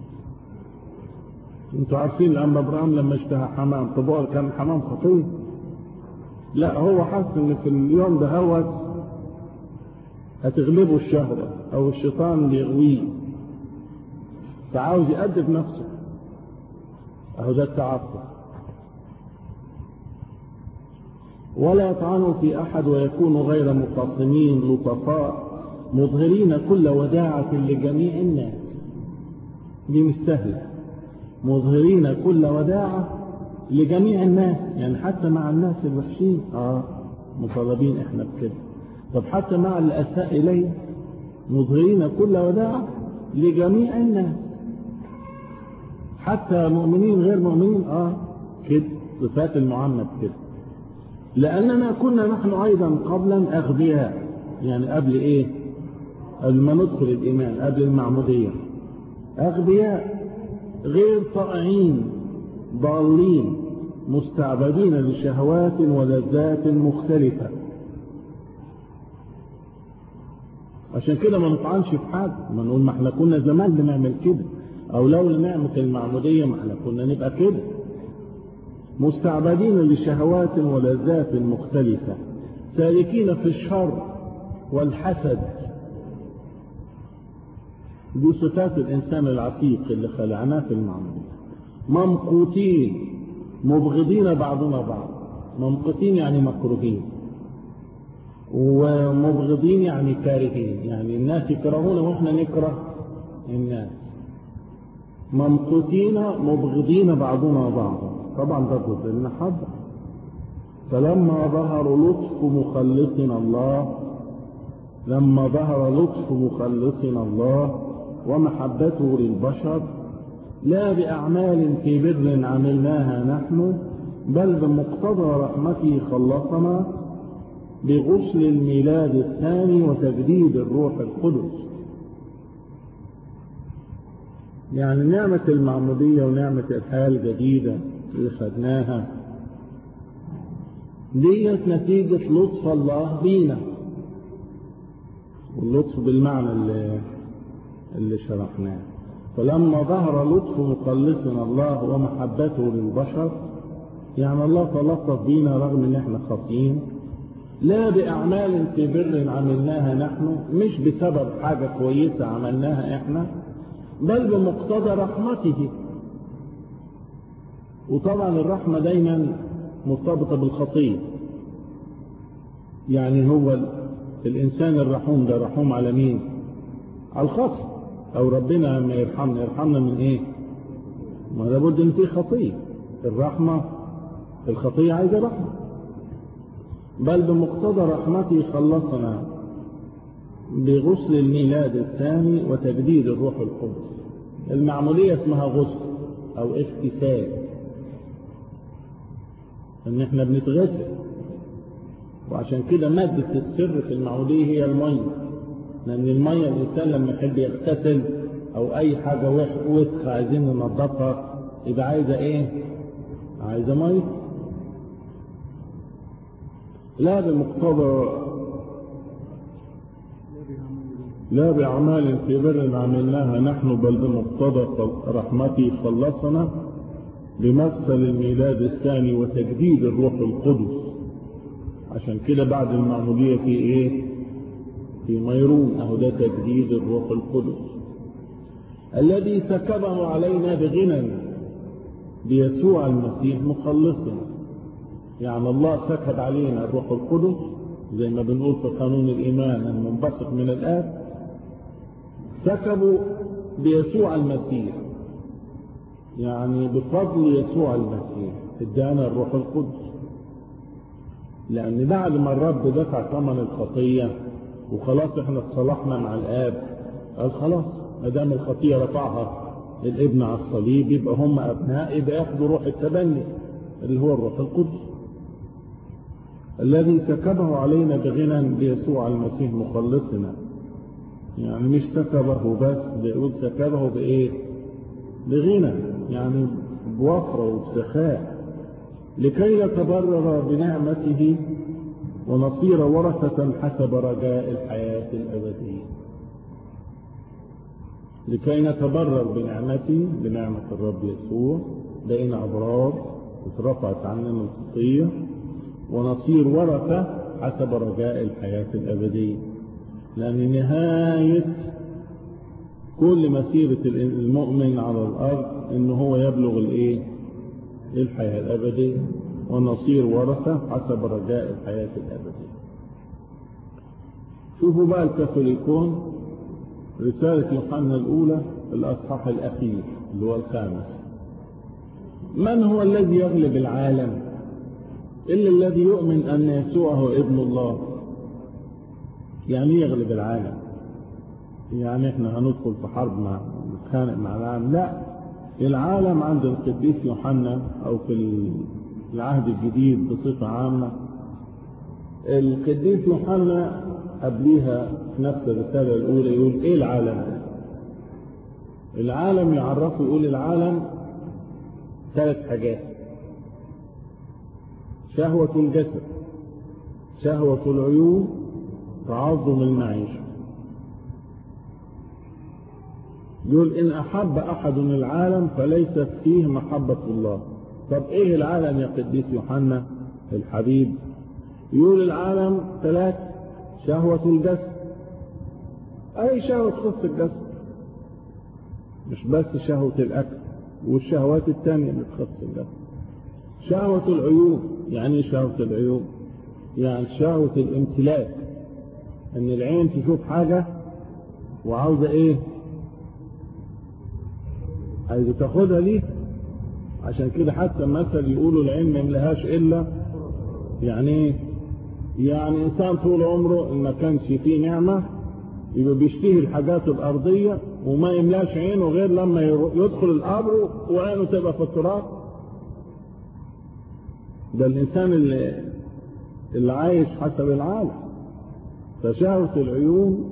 انتوا عارفين لما ابراهيم لما اشتهى حمام طب هو كان حمام خطير لا هو حس ان في اليوم ده هوت هتغلبه الشهوه او الشيطان بيغويه فعاوز يأدب نفسه اهو ده التعفف ولا يطعنوا في احد ويكونوا غير مخاصمين لطفاء مظهرين كل وداعة لجميع الناس دي مستهلة مظهرين كل وداعة لجميع الناس يعني حتى مع الناس الوحشين اه مطالبين احنا بكده طب حتى مع اللي اساء اليه مظهرين كل وداعة لجميع الناس حتى مؤمنين غير مؤمنين اه كده صفات المعمد كده لاننا كنا نحن ايضا قبلا اغبياء يعني قبل ايه قبل ما ندخل الايمان قبل المعموديه اغبياء غير طائعين ضالين مستعبدين لشهوات ولذات مختلفه عشان كده ما نطعنش في حد ما نقول ما احنا كنا زمان بنعمل كده او لولا نعمه المعموديه ما احنا كنا نبقى كده مستعبدين لشهوات ولذات مختلفه سالكين في الشر والحسد دي صفات الإنسان العتيق اللي خلعناه في المعمودية ممقوتين مبغضين بعضنا بعض ممقوتين يعني مكروهين ومبغضين يعني كارهين يعني الناس يكرهون واحنا نكره الناس ممقوتين مبغضين بعضنا بعضا طبعا ده ضد المحبة فلما ظهر لطف مخلصنا الله لما ظهر لطف مخلصنا الله ومحبته للبشر لا بأعمال في بر عملناها نحن بل بمقتضى رحمته خلصنا بغسل الميلاد الثاني وتجديد الروح القدس يعني نعمة المعمودية ونعمة الحياة الجديدة اللي خدناها ديت نتيجة لطف الله بينا واللطف بالمعنى اللي, اللي شرحناه فلما ظهر لطف مخلصنا الله ومحبته للبشر يعني الله تلطف بينا رغم ان احنا خاطئين لا بأعمال في بر عملناها نحن مش بسبب حاجة كويسة عملناها احنا بل بمقتضى رحمته وطبعا الرحمة دايما مرتبطة بالخطية يعني هو الإنسان الرحوم ده رحوم على مين على الخطأ أو ربنا لما يرحمنا يرحمنا من إيه ما لابد إن في خطية الرحمة الخطية عايزة رحمة بل بمقتضى رحمته خلصنا بغسل الميلاد الثاني وتجديد الروح القدس المعمولية اسمها غسل أو اغتسال ان احنا بنتغسل وعشان كده مادة السر في المعمودية هي المية لأن المية الإنسان لما يحب يغتسل أو أي حاجة وسخة عايزين ننضفها يبقى عايزة إيه؟ عايزة مية لا بمقتضى لا بأعمال في بر عملناها نحن بل بمقتضى رحمته خلصنا بمغسل الميلاد الثاني وتجديد الروح القدس عشان كده بعد المعمودية في ايه في ميرون اهو ده تجديد الروح القدس الذي سكبه علينا بغنى بيسوع المسيح مخلصنا يعني الله سكب علينا الروح القدس زي ما بنقول في قانون الإيمان المنبثق من الآب سكبوا بيسوع المسيح يعني بفضل يسوع المسيح ادانا الروح القدس لأن بعد ما الرب دفع ثمن الخطية وخلاص احنا اتصالحنا مع الآب قال خلاص ما دام الخطية رفعها الابن على الصليب يبقى هم أبناء يبقى ياخدوا روح التبني اللي هو الروح القدس الذي سكبه علينا بغنى بيسوع المسيح مخلصنا يعني مش سكبه بس بيقول سكبه بإيه بغنى يعني بوفرة وبسخاء لكي يتبرر بنعمته ونصير ورثة حسب رجاء الحياة الأبدية لكي نتبرر بنعمته بنعمة الرب يسوع بقينا أبرار اترفعت عننا الخطية ونصير ورثة حسب رجاء الحياة الأبدية لأن نهاية كل مسيرة المؤمن على الأرض إن هو يبلغ الإيه؟ الحياة الأبدية ونصير ورثة حسب رجاء الحياة الأبدية شوفوا بقى الكاثوليكون رسالة يوحنا الأولى الأصحاح الأخير اللي هو الخامس من هو الذي يغلب العالم إلا الذي يؤمن أن يسوع هو ابن الله يعني يغلب العالم يعني احنا هندخل في حرب مع نتخانق مع العالم لا العالم عند القديس يوحنا او في العهد الجديد بصفة عامة القديس يوحنا قبليها في نفس الرسالة الأولى يقول إيه العالم؟ العالم يعرفه يقول العالم ثلاث حاجات شهوة الجسد شهوة العيون تعظم المعيشة يقول إن أحب أحد العالم فليست فيه محبة الله طب إيه العالم يا قديس يوحنا الحبيب يقول العالم ثلاث شهوة الجسد أي شهوة تخص الجسد مش بس شهوة الأكل والشهوات الثانية اللي تخص الجسد شهوة العيون يعني شهوة العيون يعني شهوة الامتلاك ان العين تشوف حاجة وعاوزة ايه عايزة تاخدها ليه عشان كده حتى مثل يقولوا العين ما يملهاش الا يعني ايه يعني انسان طول عمره ان ما كانش فيه نعمة يبقى بيشتهي الحاجات الارضية وما يملاش عينه غير لما يدخل القبر وعينه تبقى في التراب ده الانسان اللي اللي عايش حسب العالم فشهوة العيون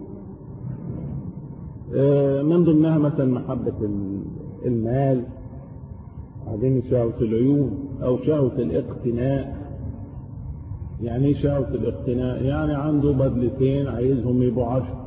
من ضمنها مثلا محبة المال بعدين شهوة العيون أو شهوة الاقتناء يعني ايه شهوة الاقتناء يعني عنده بدلتين عايزهم يبقوا عشر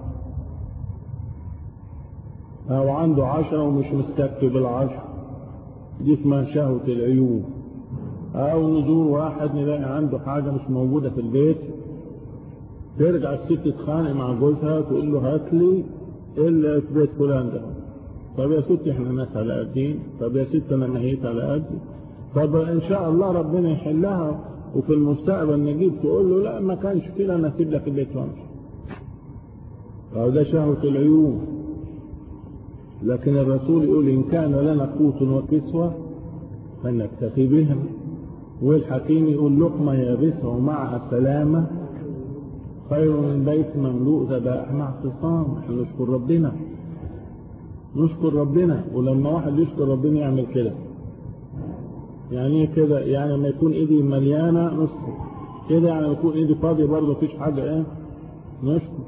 أو عنده عشرة ومش مستكتب العشر دي اسمها شهوة العيون أو نزور واحد نلاقي عنده حاجة مش موجودة في البيت ترجع الست تتخانق مع جوزها تقول له هات لي اللي في بيت فلان ده طب يا ست احنا ناس على قدين طب يا ست انا نهيت على قدي طب ان شاء الله ربنا يحلها وفي المستقبل نجيب تقول له لا ما كانش كده انا اسيب لك البيت وامشي فهو ده شهوة العيون لكن الرسول يقول ان كان لنا قوت وكسوة فلنكتفي بهم والحكيم يقول لقمة يابسة ومعها سلامة خير من بيت مملوء ذبائح مع اعتصام احنا نشكر ربنا نشكر ربنا ولما واحد يشكر ربنا يعمل كده يعني ايه كده يعني لما يكون ايدي مليانه نشكر كده يعني لما يكون ايدي فاضيه برضه مفيش حاجه ايه نشكر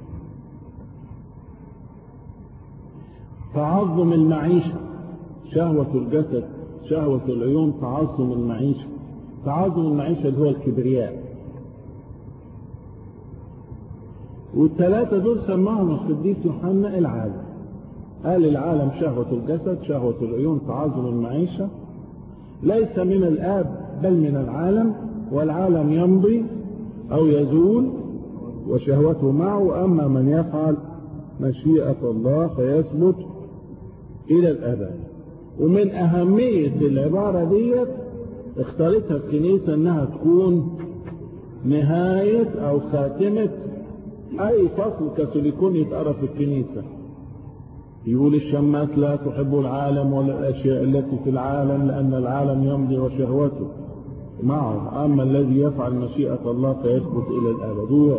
تعظم المعيشه شهوه الجسد شهوه العيون تعظم المعيشه تعظم المعيشه اللي هو الكبرياء والثلاثة دول سماهم القديس يوحنا العالم قال العالم شهوة الجسد شهوة العيون تعظم المعيشة ليس من الآب بل من العالم والعالم يمضي أو يزول وشهوته معه أما من يفعل مشيئة الله فيثبت إلى الأبد ومن أهمية العبارة ديت اختارتها الكنيسة انها تكون نهاية او خاتمة اي فصل كاثوليكون يتقرا في الكنيسة يقول الشماس لا تحب العالم ولا الاشياء التي في العالم لان العالم يمضي وشهوته معه اما الذي يفعل مشيئة الله فيثبت الى الابد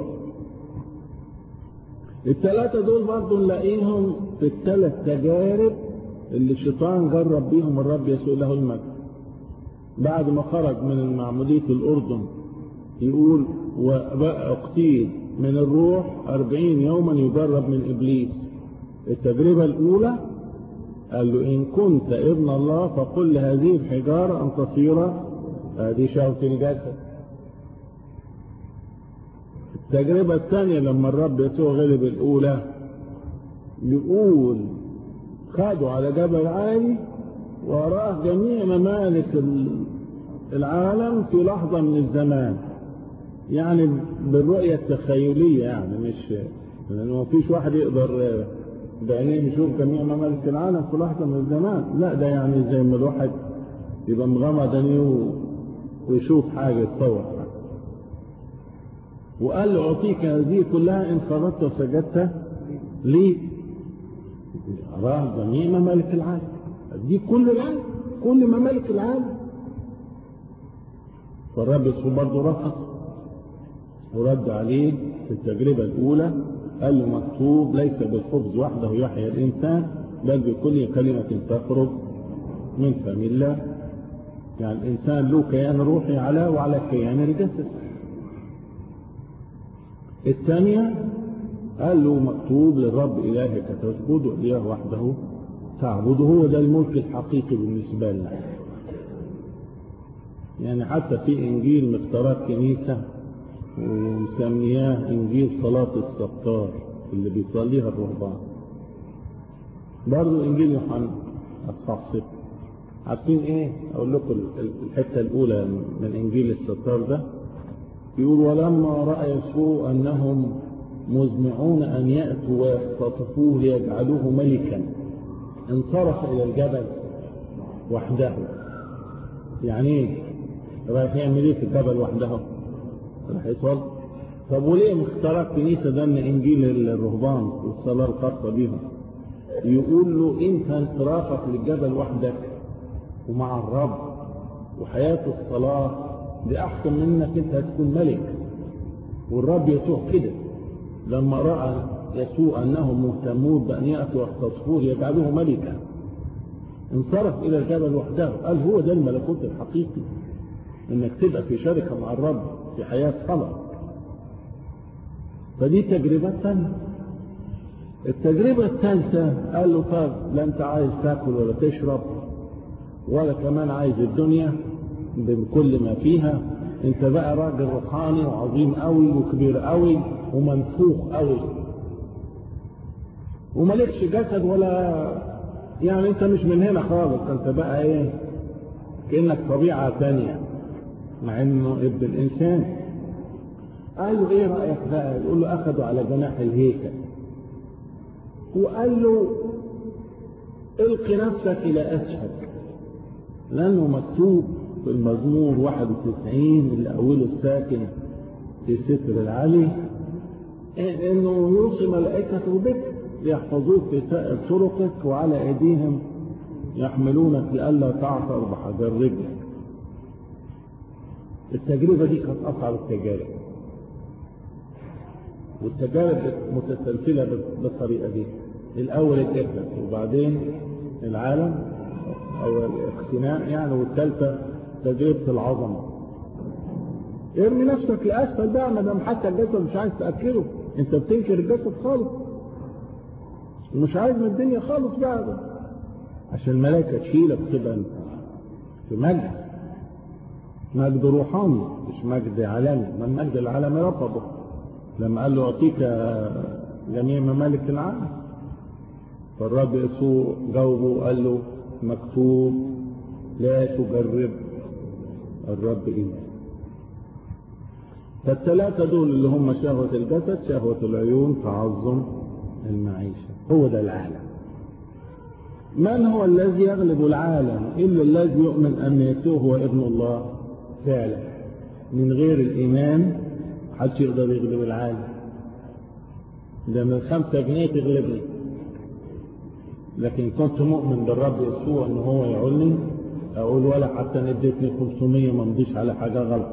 الثلاثة دول برضه نلاقيهم في الثلاث تجارب اللي الشيطان جرب بيهم الرب يسوع له المجد بعد ما خرج من معمودية الأردن يقول وبقى اقتيل من الروح أربعين يوما يجرب من إبليس التجربة الأولى قال له إن كنت ابن الله فقل لهذه الحجارة أن تصير هذه شهوة الجسد التجربة الثانية لما الرب يسوع غلب الأولى يقول خدوا على جبل عالي وراه جميع ممالك العالم في لحظة من الزمان يعني بالرؤية التخيلية يعني مش لأنه ما فيش واحد يقدر بعينيه يشوف جميع ممالك العالم في لحظة من الزمان لا ده يعني زي ما الواحد يبقى مغمض عينيه ويشوف حاجة يتصور وقال له أعطيك هذه كلها إن فرضت وسجدت لي راه جميع ممالك العالم دي كل العالم كل ممالك العالم فالرب يسوع برضه رفض ورد عليه في التجربة الأولى قال له مكتوب ليس بالخبز وحده يحيى الإنسان بل بكل كلمة تخرج من فم الله يعني الإنسان له كيان روحي على وعلى كيان الجسد الثانية قال له مكتوب للرب إلهك تسجد وإياه وحده تعبده هو ده الملك الحقيقي بالنسبة لنا يعني حتى في إنجيل مختارات كنيسة ومسمياه إنجيل صلاة الستار اللي بيصليها الرهبان برضه إنجيل يوحنا أصحاح ستة عارفين إيه؟ أقول لكم الحتة الأولى من إنجيل الستار ده يقول ولما رأى يسوع أنهم مزمعون أن يأتوا ويختطفوه ليجعلوه ملكا انصرف إلى الجبل وحده يعني ايه رايح يعمل ايه في الجبل وحده راح يصلي طب وليه مخترع كنيسه ده من انجيل الرهبان والصلاه الخاصه بيهم يقول له انت انصرافك للجبل وحدك ومع الرب وحياه الصلاه دي احسن من انك انت هتكون ملك والرب يسوع كده لما راى يسوع انهم مهتمون بان ياتوا يختصفوه يجعلوه ملكا انصرف الى الجبل وحده قال هو ده الملكوت الحقيقي انك تبقى في شركه مع الرب في حياه صلاه فدي تجربه ثانيه التجربه الثالثه قال له طب لا انت عايز تاكل ولا تشرب ولا كمان عايز الدنيا بكل ما فيها انت بقى راجل روحاني وعظيم قوي وكبير قوي ومنفوخ قوي وملكش جسد ولا يعني انت مش من هنا خالص انت بقى ايه كانك طبيعه ثانيه مع انه ابن الانسان قال له ايه رايك بقى يقول له اخذوا على جناح الهيكل وقال له القي نفسك الى اسفل لانه مكتوب في المزمور 91 اللي اوله الساكن في ستر العلي انه يوصي ملائكته بك يحفظوك في سائر طرقك وعلى ايديهم يحملونك لئلا تعثر بحجر رجلك التجربه دي كانت اصعب التجارب والتجارب متسلسله بالطريقه دي الاول الجسد وبعدين العالم او الاقتناء يعني والثالثه تجربه العظمه ارمي نفسك لاسفل بقى ما دام حتى الجسد مش عايز تاكله انت بتنكر الجسد خالص ومش عايز من الدنيا خالص بقى عشان الملائكه تشيلك تبقى انت في مجد مجد روحاني مش مجد عالمي ما المجد العالمي رفضه لما قال له أعطيك جميع ممالك العالم فالرب يسوع جاوبه وقال له مكتوب لا تجرب الرب إله فالثلاثة دول اللي هم شهوة الجسد شهوة العيون تعظم المعيشة هو ده العالم من هو الذي يغلب العالم إلا الذي يؤمن أن يسوع هو ابن الله فعلا من غير الإيمان محدش يقدر يغلب العالم ده من خمسة جنيه تغلبني لكن كنت مؤمن بالرب يسوع ان هو يعولني اقول ولا حتى نديتني 500 ما مضيش على حاجه غلط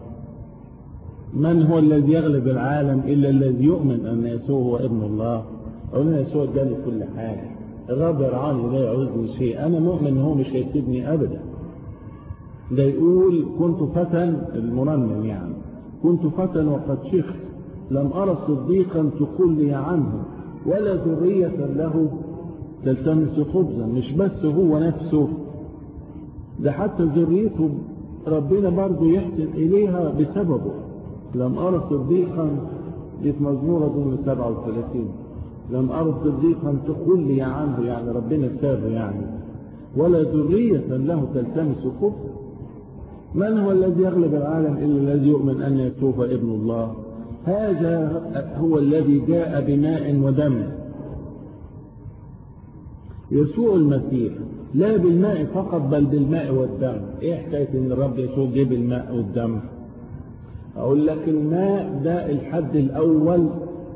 من هو الذي يغلب العالم الا الذي يؤمن ان يسوع هو ابن الله اقول له يسوع اداني كل حاجه الرب يرعاني لا يعوزني شيء انا مؤمن ان هو مش هيسيبني ابدا ده يقول كنت فتى المرنم يعني كنت فتى وقد شخت لم ارى صديقا تقول لي عنه ولا ذريه له تلتمس خبزا مش بس هو نفسه ده حتى ذريته ربنا برضه يحسن إليها بسببه لم أرى صديقا دي في مزمور أظن 37 لم أرى صديقا تقول لي عنه يعني ربنا سابه يعني ولا ذرية له تلتمس خبزا من هو الذي يغلب العالم إلا الذي يؤمن أن يسوف ابن الله هذا هو الذي جاء بماء ودم يسوع المسيح لا بالماء فقط بل بالماء والدم ايه حكايه ان الرب يسوع جه بالماء والدم اقول لك الماء ده الحد الاول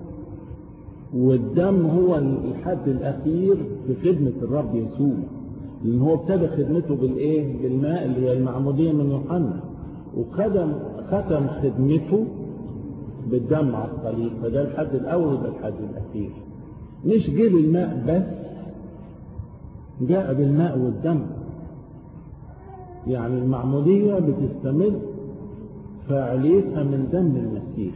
والدم هو الحد الاخير في خدمه الرب يسوع لان هو ابتدى خدمته بالايه بالماء اللي هي المعموديه من يوحنا وختم ختم خدمته بالدم على الصليب فده الحد الاول وده الحد الاخير مش جه بالماء بس جاء بالماء والدم يعني المعمودية بتستمر فعاليتها من دم المسيح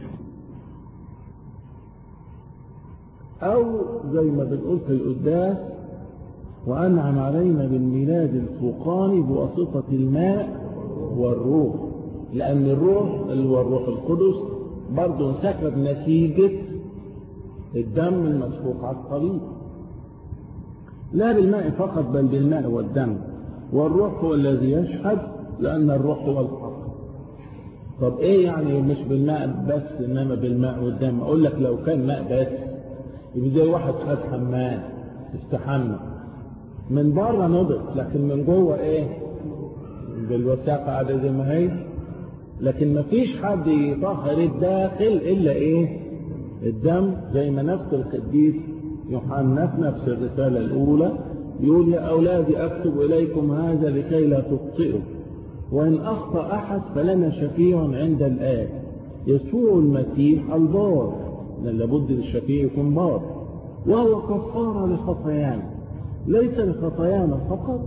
أو زي ما بنقول في القداس وأنعم علينا بالميلاد الفوقاني بواسطة الماء والروح لأن الروح اللي هو الروح القدس برضه انسكب نتيجة الدم المسفوق على الصليب لا بالماء فقط بل بالماء والدم والروح هو الذي يشهد لأن الروح هو الحق طب ايه يعني مش بالماء بس انما بالماء والدم اقول لك لو كان ماء بس يبقى زي واحد خد حمام استحمى من بره نضف لكن من جوه ايه بالوساقه قاعده زي ما هي لكن ما فيش حد يطهر الداخل الا ايه الدم زي ما نفس القديس يوحنا في نفس الرسالة الأولى يقول يا أولادي أكتب إليكم هذا لكي لا تخطئوا وإن أخطأ أحد فلنا شفيع عند الآب يسوع المسيح البار لأن لابد الشفيع يكون بار وهو كفارة لخطايانا ليس لخطايانا فقط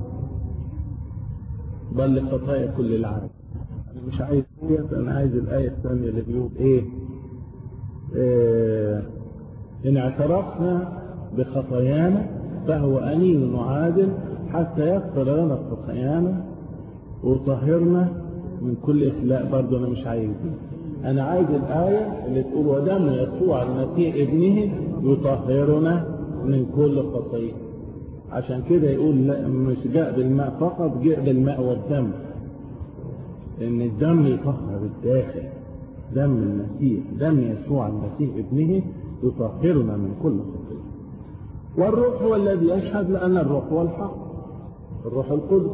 بل لخطايا كل العالم أنا مش عايز ديت أنا عايز الآية الثانية اللي بيقول إيه, إيه إن اعترفنا بخطايانا فهو أمين وعادل حتى يغفر لنا خطايانا ويطهرنا من كل إخلاء برضه أنا مش عايز دي أنا عايز الآية اللي تقول ودم يسوع المسيح ابنه يطهرنا من كل خطيئة عشان كده يقول لا مش جاء بالماء فقط جاء بالماء والدم إن الدم يطهر الداخل دم المسيح دم يسوع المسيح ابنه يطهرنا من كل خطيئة والروح هو الذي يشهد لأن الروح هو الحق الروح القدس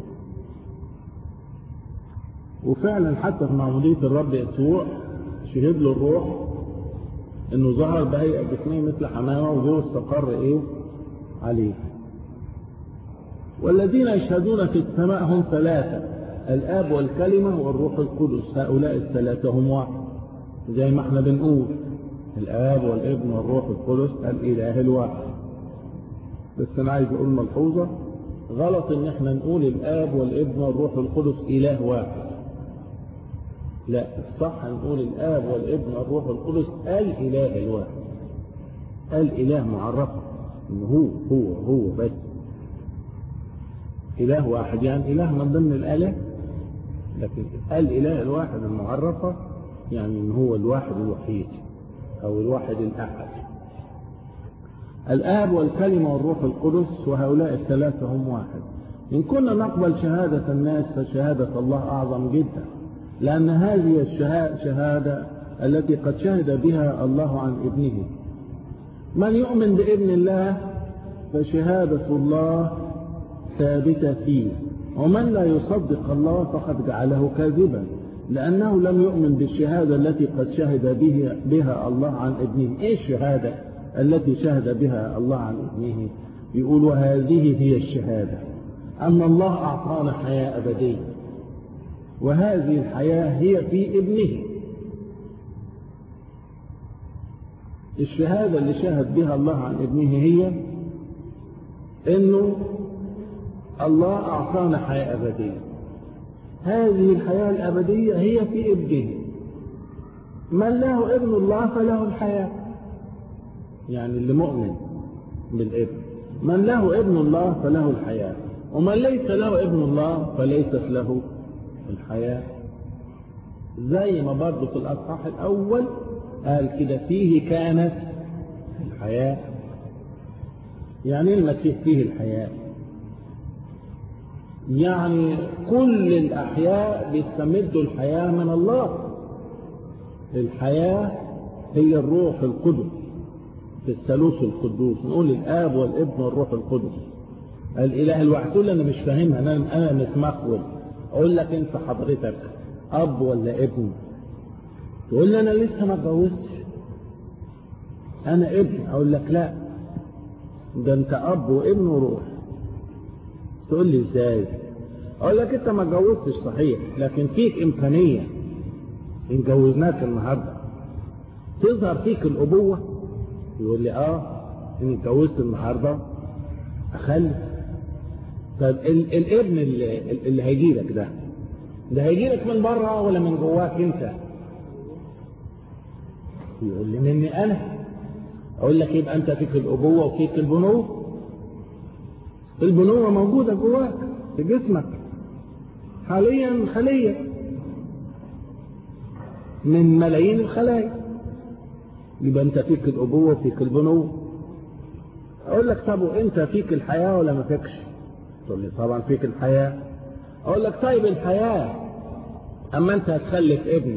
وفعلا حتى في معمودية الرب يسوع شهد له الروح انه ظهر بهيئة جسمية مثل حمامة وجوه استقر ايه عليه والذين يشهدون في السماء هم ثلاثة الآب والكلمة والروح القدس هؤلاء الثلاثة هم واحد زي ما احنا بنقول الآب والابن والروح القدس الإله الواحد بس أنا عايز أقول ملحوظة غلط إن احنا نقول الآب والابن والروح القدس إله واحد لا الصح نقول الآب والابن والروح القدس الإله الواحد الإله معرفة إن هو هو هو بس إله واحد يعني إله من ضمن الآلة لكن الإله الواحد المعرفة يعني إن هو الواحد الوحيد أو الواحد الأحد الآب والكلمة والروح القدس وهؤلاء الثلاثة هم واحد إن كنا نقبل شهادة الناس فشهادة الله أعظم جدا لأن هذه الشهادة التي قد شهد بها الله عن ابنه من يؤمن بابن الله فشهادة الله ثابتة فيه ومن لا يصدق الله فقد جعله كاذبا لأنه لم يؤمن بالشهادة التي قد شهد به بها الله عن ابنه إيه الشهادة التي شهد بها الله عن ابنه يقول وهذه هي الشهادة أن الله أعطانا حياة أبدية وهذه الحياة هي في ابنه الشهادة اللي شهد بها الله عن ابنه هي انه الله اعطانا حياة ابدية هذه الحياة الابدية هي في ابنه من له ابن الله فله الحياة يعني اللي مؤمن بالابن من له ابن الله فله الحياة ومن ليس له ابن الله فليست له الحياة زي ما برضه في الأصحاح الأول قال كده فيه كانت الحياة يعني المسيح فيه الحياة يعني كل الأحياء بيستمدوا الحياة من الله الحياة هي الروح القدس في الثالوث القدوس نقول الآب والابن والروح القدس الإله الواحد تقول أنا مش فاهمها أنا أنا متمخول أقول لك أنت حضرتك أب ولا ابن تقول لي أنا لسه ما اتجوزتش أنا ابن أقول لك لا ده أنت أب وابن وروح تقول لي إزاي أقول لك أنت ما اتجوزتش صحيح لكن فيك إمكانية إن جوزناك النهاردة تظهر فيك الأبوة يقول لي آه إن اتجوزت النهاردة أخلف طيب الابن اللي, اللي هيجي لك ده ده هيجي لك من بره ولا من جواك انت يقول لي مني انا اقول لك يبقى انت فيك الابوه وفيك البنوه البنوه موجوده جواك في جسمك حاليا خليه من ملايين الخلايا يبقى انت فيك الابوه وفيك البنوه اقول لك طب وانت فيك الحياه ولا ما فيكش تقول لي طبعا فيك الحياه اقول لك طيب الحياه اما انت هتخلف ابن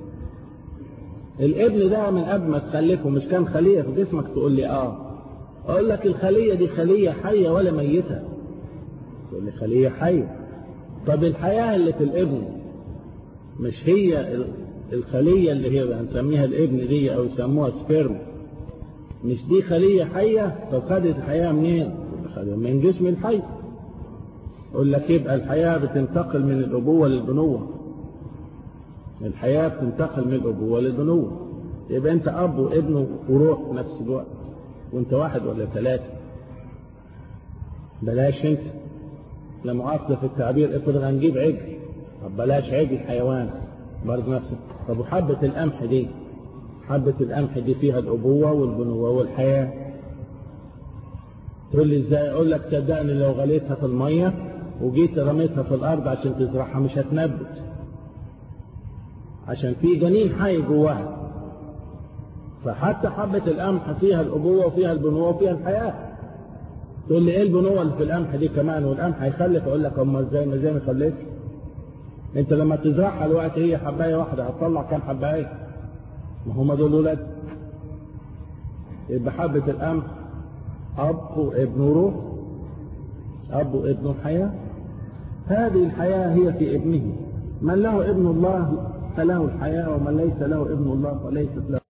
الابن ده من قبل ما تخلفه مش كان خليه في جسمك تقول لي اه اقول لك الخليه دي خليه حيه ولا ميته تقول لي خليه حيه طب الحياه اللي في الابن مش هي الخليه اللي هي هنسميها الابن دي او يسموها سبيرم مش دي خليه حيه طب خدت الحياه منين خدها من جسم الحي يقول لك يبقى الحياة بتنتقل من الأبوة للبنوة الحياة بتنتقل من الأبوة للبنوة يبقى أنت أب وابن وروح في نفس الوقت وأنت واحد ولا ثلاثة بلاش أنت لما أصل في التعبير افرض هنجيب عجل طب بلاش عجل حيوان برضه نفسه طب وحبة القمح دي حبة القمح دي فيها الأبوة والبنوة والحياة تقول لي ازاي اقول لك صدقني لو غليتها في الميه وجيت رميتها في الارض عشان تزرعها مش هتنبت عشان في جنين حي جواها فحتى حبة القمح فيها الأبوة وفيها البنوة وفيها الحياة تقول لي ايه البنوة اللي في القمح دي كمان والقمح هيخلف اقول لك اما ازاي ما ازاي ما يخلفش انت لما تزرعها الوقت هي حباية واحدة هتطلع كام حباية ما هم دول ولاد يبقى حبة القمح أب وابن روح أب وابن حياة هذه الحياة هي في ابنه من له ابن الله فله الحياة ومن ليس له ابن الله فليست له